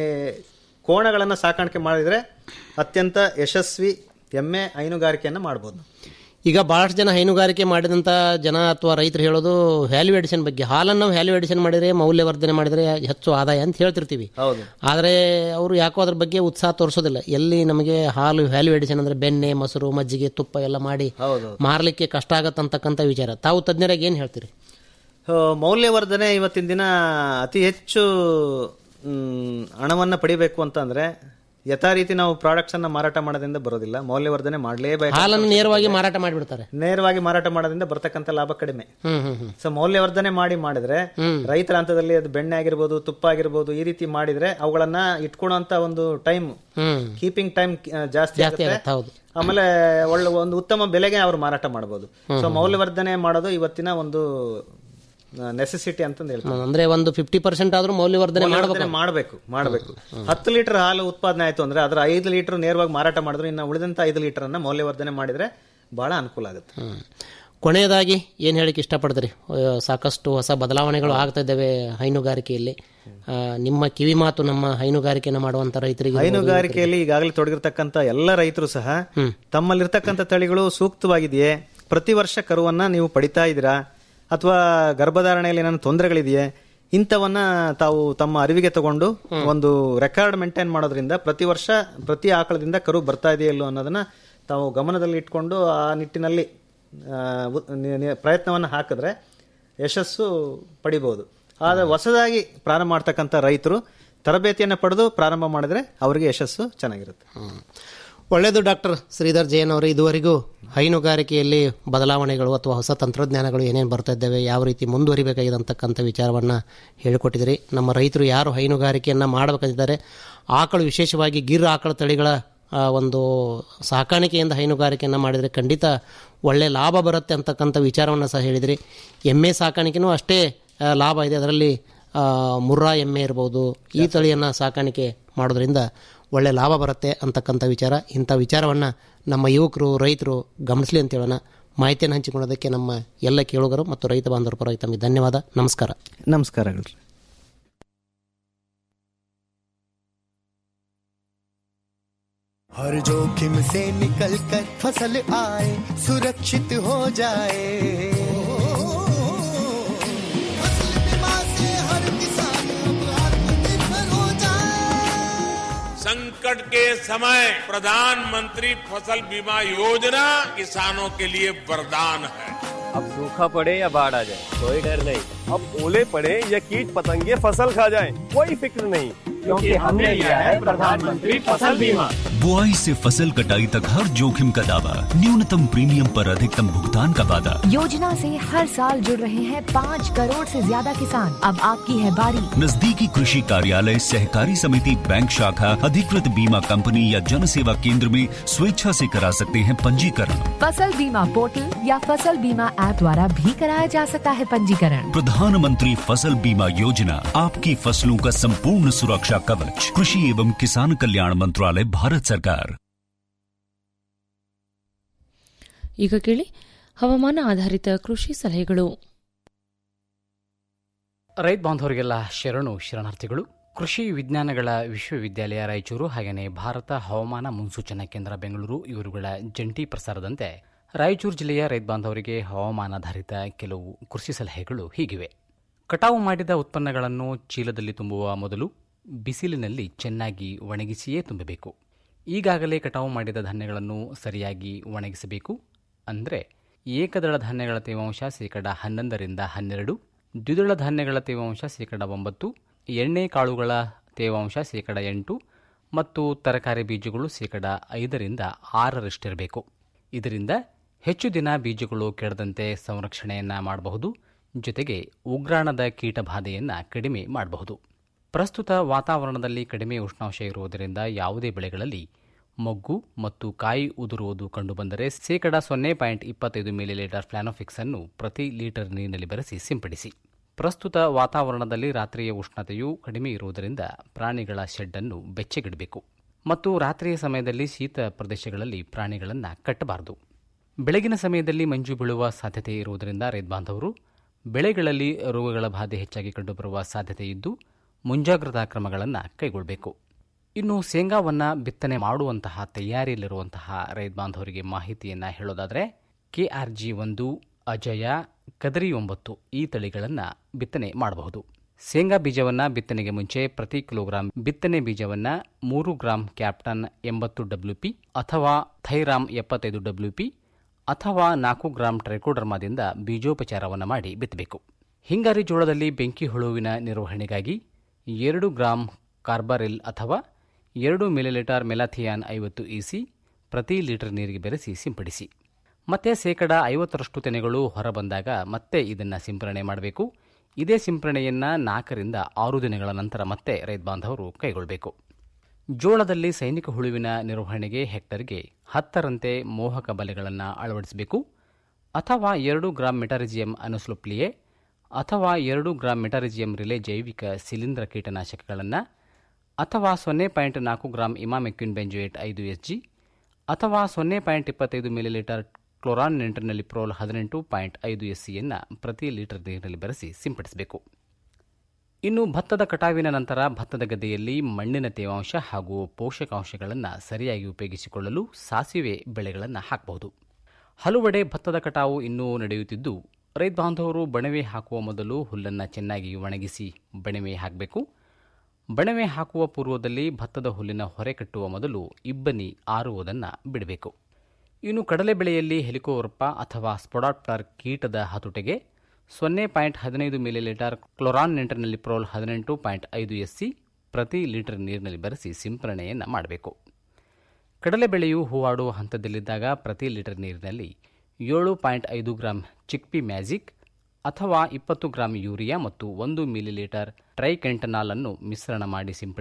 ಕೋಣಗಳನ್ನ ಸಾಕಾಣಿಕೆ ಮಾಡಿದ್ರೆ ಅತ್ಯಂತ ಯಶಸ್ವಿ ಎಮ್ಮೆ ಹೈನುಗಾರಿಕೆಯನ್ನ ಮಾಡ್ಬೋದು ಈಗ ಬಹಳಷ್ಟು ಜನ ಹೈನುಗಾರಿಕೆ ಮಾಡಿದಂತ ಜನ ಅಥವಾ ರೈತರು ಹೇಳೋದು ವ್ಯಾಲ್ಯೂ ಎಡಿಷನ್ ಬಗ್ಗೆ ಹಾಲನ್ನು ವ್ಯಾಲ್ಯೂ ಎಡಿಷನ್ ಮಾಡಿದ್ರೆ ಮೌಲ್ಯವರ್ಧನೆ ಮಾಡಿದ್ರೆ ಹೆಚ್ಚು ಆದಾಯ ಅಂತ ಹೇಳ್ತಿರ್ತೀವಿ ಹೌದು ಆದರೆ ಅವರು ಯಾಕೋ ಅದ್ರ ಬಗ್ಗೆ ಉತ್ಸಾಹ ತೋರಿಸೋದಿಲ್ಲ ಎಲ್ಲಿ ನಮಗೆ ಹಾಲು ವ್ಯಾಲ್ಯೂ ಎಡಿಷನ್ ಅಂದ್ರೆ ಬೆಣ್ಣೆ ಮೊಸರು ಮಜ್ಜಿಗೆ ತುಪ್ಪ ಎಲ್ಲ ಮಾಡಿ ಹೌದು ಮಾರ್ಲಿಕ್ಕೆ ಕಷ್ಟ ಆಗತ್ತಂತಕ್ಕಂಥ ವಿಚಾರ ತಾವು ತಜ್ಞರಾಗಿ ಏನು ಹೇಳ್ತೀರಿ ಸೊ, ಮೌಲ್ಯವರ್ಧನೆ ಇವತ್ತಿನ ದಿನ ಅತಿ ಹೆಚ್ಚು ಮ್, ಹಣವನ್ನ ಪಡಿಬೇಕು ಅಂತಂದ್ರೆ ಯಥಾ ರೀತಿ ನಾವು ಪ್ರಾಡಕ್ಟ್ಸ್ ಅನ್ನ ಮಾರಾಟ ಮಾಡೋದ್ರಿಂದ ಬರೋದಿಲ್ಲ ಮೌಲ್ಯವರ್ಧನೆ ಮಾಡಲೇಬೇಕು ಹಾಲನ್ನು ನೇರವಾಗಿ ಮಾರಾಟ ಮಾಡಿಬಿಡ್ತಾರೆ ನೇರವಾಗಿ ಮಾರಾಟ ಮಾಡೋದ್ರಿಂದ ಬರ್ತಕ್ಕಂಥ ಲಾಭ ಕಡಿಮೆ ಹ್ಮ್ ಹ್ಮ್ ಹ್ಮ್ ಸೊ ಮೌಲ್ಯವರ್ಧನೆ ಮಾಡಿ ಮಾಡಿದ್ರೆ ರೈತರ ಹಂತದಲ್ಲಿ ಅದು ಬೆಣ್ಣೆ ಆಗಿರ್ಬೋದು ತುಪ್ಪ ಆಗಿರ್ಬೋದು ಈ ರೀತಿ ಮಾಡಿದ್ರೆ ಅವುಗಳನ್ನ ಇಟ್ಕೊಳ್ಳುವಂತ ಒಂದು ಟೈಮ್ ಹ್ಮ್ ಕೀಪಿಂಗ್ ಟೈಮ್ ಜಾಸ್ತಿ ಜಾಸ್ತಿ ಆಗುತ್ತೆ ಆಗುತ್ತೆ ಹೌದು ಆಮೇಲೆ ಒಳ್ಳೆ ಒಂದು ಉತ್ತಮ ಬೆಲೆಗೆ ಅವರು ಮಾರಾಟ ಮಾಡಬಹುದು ಸೊ ಮೌಲ್ಯವರ್ಧನೆ ಮಾಡೋದು ಇವತ್ತಿನ ಒಂದು ನೆಸೆಸಿಟಿ ಅಂತಂದು ಹೇಳ್ತಾರೆ ಹ್ಮ್, ಅಂದ್ರೆ ಒಂದು ಫಿಫ್ಟಿ ಪರ್ಸೆಂಟ್ ಆದ್ರೂ ಮೌಲ್ಯವರ್ಧನೆ ಮಾಡಬೇಕು ಮಾಡಬೇಕು ಮಾಡಬೇಕು ಹತ್ತು ಲೀಟರ್ ಹಾಲು ಉತ್ಪಾದನೆ ಆಯ್ತು ಅಂದ್ರೆ ಅದರ ಐದು ಲೀಟರ್ ನೇರವಾಗಿ ಮಾರಾಟ ಮಾಡಿದ್ರು ಇನ್ನು ಉಳಿದಂತ ಐದು ಲೀಟರ್ ಅನ್ನ ಮೌಲ್ಯವರ್ಧನೆ ಮಾಡಿದ್ರೆ ಬಹಳ ಅನುಕೂಲ ಆಗುತ್ತೆ ಕೊನೆಯದಾಗಿ ಏನು ಹೇಳಿಕ್ಕೆ ಇಷ್ಟಪಡ್ತೀರಿ ಅಹ್, ಸಾಕಷ್ಟು ಹೊಸ ಬದಲಾವಣೆಗಳು ಆಗ್ತಾ ಇದ್ದಾವೆ ಹೈನುಗಾರಿಕೆಯಲ್ಲಿ ಆ, ನಿಮ್ಮ ಕಿವಿ ಮಾತು ನಮ್ಮ ಹೈನುಗಾರಿಕೆಯನ್ನು ಮಾಡುವಂತ ರೈತರಿಗೆ ಹೈನುಗಾರಿಕೆಯಲ್ಲಿ ಈಗಾಗಲೇ ತೊಡಗಿರ್ತಕ್ಕಂಥ ಎಲ್ಲ ರೈತರು ಸಹ ತಮ್ಮಲ್ಲಿರ್ತಕ್ಕಂಥ ತಳಿಗಳು ಸೂಕ್ತವಾಗಿದೆಯೇ ಪ್ರತಿ ವರ್ಷ ಕರುವನ್ನ ನೀವು ಪಡಿತಾ ಇದ್ದೀರಾ ಅಥವಾ ಗರ್ಭಧಾರಣೆಯಲ್ಲಿ ಏನಾದ್ರು ತೊಂದರೆಗಳಿದೆಯೇ ಇಂಥವನ್ನ ತಾವು ತಮ್ಮ ಅರಿವಿಗೆ ತಗೊಂಡು ಒಂದು ರೆಕಾರ್ಡ್ ಮೇಂಟೈನ್ ಮಾಡೋದ್ರಿಂದ ಪ್ರತಿ ವರ್ಷ ಪ್ರತಿ ಆಕಳದಿಂದ ಕರು ಬರ್ತಾ ಇದೆಯೋ ಇಲ್ಲೋ ಅನ್ನೋದನ್ನ ತಾವು ಗಮನದಲ್ಲಿ ಇಟ್ಕೊಂಡು ಆ ನಿಟ್ಟಿನಲ್ಲಿ ಆ, ಉ- ನಿ- ನಿ- ಪ್ರಯತ್ನವನ್ನ ಹಾಕಿದ್ರೆ ಯಶಸ್ಸು ಪಡಿಬಹುದು ಆದರೆ ಹೊಸದಾಗಿ ಪ್ರಾರಂಭ ಮಾಡ್ತಕ್ಕಂಥ ರೈತರು ತರಬೇತಿಯನ್ನು ಪಡೆದು ಪ್ರಾರಂಭ ಮಾಡಿದ್ರೆ ಅವರಿಗೆ ಯಶಸ್ಸು ಚೆನ್ನಾಗಿರುತ್ತೆ ಒಳ್ಳೆಯದು ಡಾಕ್ಟರ್ ಶ್ರೀಧರ್ ಜೈನ್ ಅವರು ಇದುವರೆಗೂ ಹೈನುಗಾರಿಕೆಯಲ್ಲಿ ಬದಲಾವಣೆಗಳು ಅಥವಾ ಹೊಸ ತಂತ್ರಜ್ಞಾನಗಳು ಏನೇನು ಬರ್ತಾ ಇದ್ದಾವೆ ಯಾವ ರೀತಿ ಮುಂದುವರಿಬೇಕಾಗಿದೆ ಅಂತಕ್ಕಂಥ ವಿಚಾರವನ್ನು ಹೇಳಿಕೊಟ್ಟಿದ್ದೀರಿ ನಮ್ಮ ರೈತರು ಯಾರು ಹೈನುಗಾರಿಕೆಯನ್ನು ಮಾಡಬೇಕಂತಿದ್ದಾರೆ ಆಕಳು ವಿಶೇಷವಾಗಿ ಗಿರ್ ಆಕಳ ತಳಿಗಳ ಆ, ಒಂದು ಸಾಕಾಣಿಕೆಯಿಂದ ಹೈನುಗಾರಿಕೆಯನ್ನು ಮಾಡಿದರೆ ಖಂಡಿತ ಒಳ್ಳೆ ಲಾಭ ಬರುತ್ತೆ ಅಂತಕ್ಕಂಥ ವಿಚಾರವನ್ನು ಸಹ ಹೇಳಿದಿರಿ ಎಮ್ಮೆ ಸಾಕಾಣಿಕೆನೂ ಅಷ್ಟೇ ಆ, ಲಾಭ ಇದೆ ಅದರಲ್ಲಿ ಆ, ಮುರ್ರಾ ಎಮ್ಮೆ ಇರ್ಬೋದು ಈ ತಳಿಯನ್ನು ಸಾಕಾಣಿಕೆ ಮಾಡೋದ್ರಿಂದ ಒಳ್ಳೆ ಲಾಭ ಬರುತ್ತೆ ಅಂತಕ್ಕಂಥ ವಿಚಾರ ಇಂಥ ವಿಚಾರವನ್ನು ನಮ್ಮ ಯುವಕರು ರೈತರು ಗಮನಿಸಲಿ ಅಂತ ಹೇಳೋಣ ಮಾಹಿತಿಯನ್ನು ಹಂಚಿಕೊಳ್ಳೋದಕ್ಕೆ ನಮ್ಮ ಎಲ್ಲ ಕೇಳುಗರು ಮತ್ತು ರೈತ ಬಾಂಧವರ ಪರವಾಗಿ ತಮಗೆ ಧನ್ಯವಾದ ನಮಸ್ಕಾರ ನಮಸ್ಕಾರಗಳು हर जोखिम से निकल कर फसल आए सुरक्षित हो जाए फसल बीमा से हर किसान अब आत्मनिर्भर हो जाए संकट के समय प्रधानमंत्री फसल बीमा योजना किसानों के लिए वरदान है अब सूखा पड़े या बाढ़ आ जाए कोई डर नहीं अब ओले पड़े या कीट पतंगे फसल खा जाए कोई फिक्र नहीं क्योंकि हमने लिया है प्रधानमंत्री फसल बीमा बुआई से फसल कटाई तक हर जोखिम का दावा न्यूनतम प्रीमियम पर अधिकतम भुगतान का वादा योजना से हर साल जुड़ रहे हैं पाँच करोड़ से ज्यादा किसान अब आपकी है बारी नजदीकी कृषि कार्यालय सहकारी समिति बैंक शाखा अधिकृत बीमा कंपनी या जन सेवा केंद्र में स्वेच्छा से करा सकते हैं पंजीकरण फसल बीमा पोर्टल या फसल बीमा ऐप द्वारा भी कराया जा सकता है पंजीकरण प्रधानमंत्री फसल बीमा योजना आपकी फसलों का संपूर्ण सुरक्षा कवच कृषि एवं किसान कल्याण मंत्रालय भारत सरकार ಈಗ ಕೇಳಿ ಹವಾಮಾನ ಆಧಾರಿತ ಕೃಷಿ ಸಲಹೆಗಳು ರೈತ ಬಾಂಧವರಿಗೆಲ್ಲ ಶರಣು ಶರಣಾರ್ಥಿಗಳು ಕೃಷಿ ವಿಜ್ಞಾನಗಳ ವಿಶ್ವವಿದ್ಯಾಲಯ ರಾಯಚೂರು ಹಾಗೆಯೇ ಭಾರತ ಹವಾಮಾನ ಮುನ್ಸೂಚನಾ ಕೇಂದ್ರ ಬೆಂಗಳೂರು ಇವರುಗಳ ಜಂಟಿ ಪ್ರಸಾರದಂತೆ ರಾಯಚೂರು ಜಿಲ್ಲೆಯ ರೈತ ಬಾಂಧವರಿಗೆ ಹವಾಮಾನಾಧಾರಿತ ಕೆಲವು ಕೃಷಿ ಸಲಹೆಗಳು ಹೀಗಿವೆ ಕಟಾವು ಮಾಡಿದ ಉತ್ಪನ್ನಗಳನ್ನು ಚೀಲದಲ್ಲಿ ತುಂಬುವ ಮೊದಲು ಬಿಸಿಲಿನಲ್ಲಿ ಚೆನ್ನಾಗಿ ಒಣಗಿಸಿಯೇ ತುಂಬಬೇಕು ಈಗಾಗಲೇ ಕಟಾವು ಮಾಡಿದ ಧಾನ್ಯಗಳನ್ನು ಸರಿಯಾಗಿ ಒಣಗಿಸಬೇಕು ಅಂದರೆ ಏಕದಳ ಧಾನ್ಯಗಳ ತೇವಾಂಶ ಶೇಕಡ ಹನ್ನೊಂದರಿಂದ ಹನ್ನೆರಡು ದ್ವಿದಳ ಧಾನ್ಯಗಳ ತೇವಾಂಶ ಶೇಕಡ ಒಂಬತ್ತು ಎಣ್ಣೆ ಕಾಳುಗಳ ತೇವಾಂಶ ಶೇಕಡ ಎಂಟು ಮತ್ತು ತರಕಾರಿ ಬೀಜಗಳು ಶೇಕಡ ಐದರಿಂದ ಆರರಷ್ಟಿರಬೇಕು ಇದರಿಂದ ಹೆಚ್ಚು ದಿನ ಬೀಜಗಳು ಕೆಡದಂತೆ ಸಂರಕ್ಷಣೆಯನ್ನು ಮಾಡಬಹುದು ಜೊತೆಗೆ ಉಗ್ರಾಣದ ಕೀಟ ಬಾಧೆಯನ್ನು ಕಡಿಮೆ ಮಾಡಬಹುದು ಪ್ರಸ್ತುತ ವಾತಾವರಣದಲ್ಲಿ ಕಡಿಮೆ ಉಷ್ಣಾಂಶ ಇರುವುದರಿಂದ ಯಾವುದೇ ಬೆಳೆಗಳಲ್ಲಿ ಮೊಗ್ಗು ಮತ್ತು ಕಾಯಿ ಉದುರುವುದು ಕಂಡುಬಂದರೆ ಶೇಕಡ ಸೊನ್ನೆ ಪಾಯಿಂಟ್ ಇಪ್ಪತ್ತೈದು ಮಿಲಿಲೀಟರ್ ಫ್ಲಾನೋಫಿಕ್ಸ್ ಅನ್ನು ಪ್ರತಿ ಲೀಟರ್ ನೀರಿನಲ್ಲಿ ಬೆರೆಸಿ ಸಿಂಪಡಿಸಿ ಪ್ರಸ್ತುತ ವಾತಾವರಣದಲ್ಲಿ ರಾತ್ರಿಯ ಉಷ್ಣತೆಯು ಕಡಿಮೆ ಇರುವುದರಿಂದ ಪ್ರಾಣಿಗಳ ಶೆಡ್ಡನ್ನು ಬೆಚ್ಚಗಿಡಬೇಕು ಮತ್ತು ರಾತ್ರಿಯ ಸಮಯದಲ್ಲಿ ಶೀತ ಪ್ರದೇಶಗಳಲ್ಲಿ ಪ್ರಾಣಿಗಳನ್ನು ಕಟ್ಟಬಾರದು ಬೆಳಗಿನ ಸಮಯದಲ್ಲಿ ಮಂಜು ಬೀಳುವ ಸಾಧ್ಯತೆ ಇರುವುದರಿಂದ ರೈತ ಬಾಂಧವರು ಬೆಳೆಗಳಲ್ಲಿ ರೋಗಗಳ ಬಾಧೆ ಹೆಚ್ಚಾಗಿ ಕಂಡುಬರುವ ಸಾಧ್ಯತೆ ಇದ್ದು ಮುಂಜಾಗ್ರತಾ ಕ್ರಮಗಳನ್ನು ಕೈಗೊಳ್ಳಬೇಕು ಇನ್ನು ಶೇಂಗಾವನ್ನು ಬಿತ್ತನೆ ಮಾಡುವಂತಹ ತಯಾರಿಯಲ್ಲಿರುವಂತಹ ರೈತ ಬಾಂಧವರಿಗೆ ಮಾಹಿತಿಯನ್ನು ಹೇಳೋದಾದರೆ ಕೆಆರ್ಜಿ ಒಂದು ಅಜಯ ಕದರಿ ಒಂಬತ್ತು ಈ ತಳಿಗಳನ್ನು ಬಿತ್ತನೆ ಮಾಡಬಹುದು ಶೇಂಗಾ ಬೀಜವನ್ನು ಬಿತ್ತನೆಗೆ ಮುಂಚೆ ಪ್ರತಿ ಕಿಲೋಗ್ರಾಂ ಬಿತ್ತನೆ ಬೀಜವನ್ನು ಮೂರು ಗ್ರಾಂ ಕ್ಯಾಪ್ಟನ್ ಎಂಬತ್ತು ಡಬ್ಲ್ಯೂಪಿ ಅಥವಾ ಥೈರಾಮ್ ಎಪ್ಪತ್ತೈದು ಡಬ್ಲ್ಯೂಪಿ ಅಥವಾ ನಾಲ್ಕು ಗ್ರಾಂ ಟ್ರೈಕೋಡರ್ಮಾದಿಂದ ಬೀಜೋಪಚಾರವನ್ನು ಮಾಡಿ ಬಿತ್ತಬೇಕು ಹಿಂಗಾರಿ ಜೋಳದಲ್ಲಿ ಬೆಂಕಿ ಹುಳುವಿನ ನಿರ್ವಹಣೆಗಾಗಿ ಎರಡು ಗ್ರಾಂ ಕಾರ್ಬಾರಿಲ್ ಅಥವಾ ಎರಡು ಮಿಲಿಲೀಟರ್ ಮೆಲಾಥಿಯಾನ್ ಐವತ್ತು ಇಸಿ ಪ್ರತಿ ಲೀಟರ್ ನೀರಿಗೆ ಬೆರೆಸಿ ಸಿಂಪಡಿಸಿ ಮತ್ತೆ ಶೇಕಡ ಐವತ್ತರಷ್ಟು ತೆನೆಗಳು ಹೊರಬಂದಾಗ ಮತ್ತೆ ಇದನ್ನು ಸಿಂಪರಣೆ ಮಾಡಬೇಕು ಇದೇ ಸಿಂಪರಣೆಯನ್ನು ನಾಲ್ಕರಿಂದ ಆರು ದಿನಗಳ ನಂತರ ಮತ್ತೆ ರೈತ ಬಾಂಧವರು ಕೈಗೊಳ್ಳಬೇಕು ಜೋಳದಲ್ಲಿ ಸೈನಿಕ ಹುಳುವಿನ ನಿರ್ವಹಣೆಗೆ ಹೆಕ್ಟರ್ಗೆ ಹತ್ತರಂತೆ ಮೋಹಕ ಬಲೆಗಳನ್ನು ಅಳವಡಿಸಬೇಕು ಅಥವಾ ಎರಡು ಗ್ರಾಂ ಮೆಟಾರಿಜಿಯಂ ಅನುಸ್ಲುಪ್ಲಿಯೆ ಅಥವಾ ಎರಡು ಗ್ರಾಂ ಮೆಟಾರಿಜಿಯಂ ರಿಲೆ ಜೈವಿಕ ಶಿಲೀಂಧ್ರ ಕೀಟನಾಶಕಗಳನ್ನು ಅಥವಾ ಸೊನ್ನೆ ಪಾಯಿಂಟ್ ನಾಲ್ಕು ಗ್ರಾಂ ಇಮಾಮೆಕ್ಯೂನ್ ಬೆಂಜುಯೇಟ್ ಐದು ಎಸ್ ಜಿ ಅಥವಾ ಸೊನ್ನೆ ಪಾಯಿಂಟ್ ಇಪ್ಪತ್ತೈದು ಮಿಲಿಲೀಟರ್ ಕ್ಲೋರಾನ್ ನೆಂಟರ್ನಲ್ಲಿ ಪ್ರೋಲ್ ಹದಿನೆಂಟು ಪಾಯಿಂಟ್ ಐದು ಎಸ್ ಸಿಯನ್ನು ಪ್ರತಿ ಲೀಟರ್ ನೀರಿನಲ್ಲಿ ಬೆರೆಸಿ ಸಿಂಪಡಿಸಬೇಕು ಇನ್ನು ಭತ್ತದ ಕಟಾವಿನ ನಂತರ ಭತ್ತದ ಗದ್ದೆಯಲ್ಲಿ ಮಣ್ಣಿನ ತೇವಾಂಶ ಹಾಗೂ ಪೋಷಕಾಂಶಗಳನ್ನು ಸರಿಯಾಗಿ ಉಪಯೋಗಿಸಿಕೊಳ್ಳಲು ಸಾಸಿವೆ ಬೆಳೆಗಳನ್ನು ಹಾಕಬಹುದು ಹಲವೆಡೆ ಭತ್ತದ ಕಟಾವು ಇನ್ನೂ ನಡೆಯುತ್ತಿದ್ದು ರೈತ ಬಾಂಧವರು ಬಣವೆ ಹಾಕುವ ಮೊದಲು ಹುಲ್ಲನ್ನು ಚೆನ್ನಾಗಿ ಒಣಗಿಸಿ ಬಣವೆ ಹಾಕಬೇಕು ಬಣವೆ ಹಾಕುವ ಪೂರ್ವದಲ್ಲಿ ಭತ್ತದ ಹುಲ್ಲಿನ ಹೊರೆ ಕಟ್ಟುವ ಮೊದಲು ಇಬ್ಬನಿ ಆರುವುದನ್ನು ಬಿಡಬೇಕು ಇನ್ನು ಕಡಲೆ ಬೆಳೆಯಲ್ಲಿ ಹೆಲಿಕೋವರ್ಪ ಅಥವಾ ಸ್ಪೊಡಾಪ್ಟರ್ ಕೀಟದ ಹತೋಟೆಗೆ ಸೊನ್ನೆ ಪಾಯಿಂಟ್ ಹದಿನೈದು ಮಿಲಿಲೀಟರ್ ಕ್ಲೊರಾನ್ ನೆಂಟರ್ನಲ್ಲಿ ಪ್ರೋಲ್ ಹದಿನೆಂಟು ಪಾಯಿಂಟ್ ಐದು ಎಸ್ ಸಿ ಪ್ರತಿ ಲೀಟರ್ ನೀರಿನಲ್ಲಿ ಬೆರೆಸಿ ಸಿಂಪರಣೆಯನ್ನು ಮಾಡಬೇಕು ಕಡಲೆ ಬೆಳೆಯು ಹೂವಾಡುವ ಹಂತದಲ್ಲಿದ್ದಾಗ ಪ್ರತಿ ಲೀಟರ್ ನೀರಿನಲ್ಲಿ ಏಳು ಪಾಯಿಂಟ್ ಐದು ಗ್ರಾಂ ಚಿಕ್ಪಿ ಮ್ಯಾಜಿಕ್ ಅಥವಾ ಇಪ್ಪತ್ತು ಗ್ರಾಂ ಯೂರಿಯಾ ಮತ್ತು ಒಂದು ಮಿಲಿಲೀಟರ್ ಟ್ರೈಕೆಂಟನಾಲ್ ಅನ್ನು ಮಿಶ್ರಣ ಮಾಡಿ ಸಿಂಪಡಿಸಿ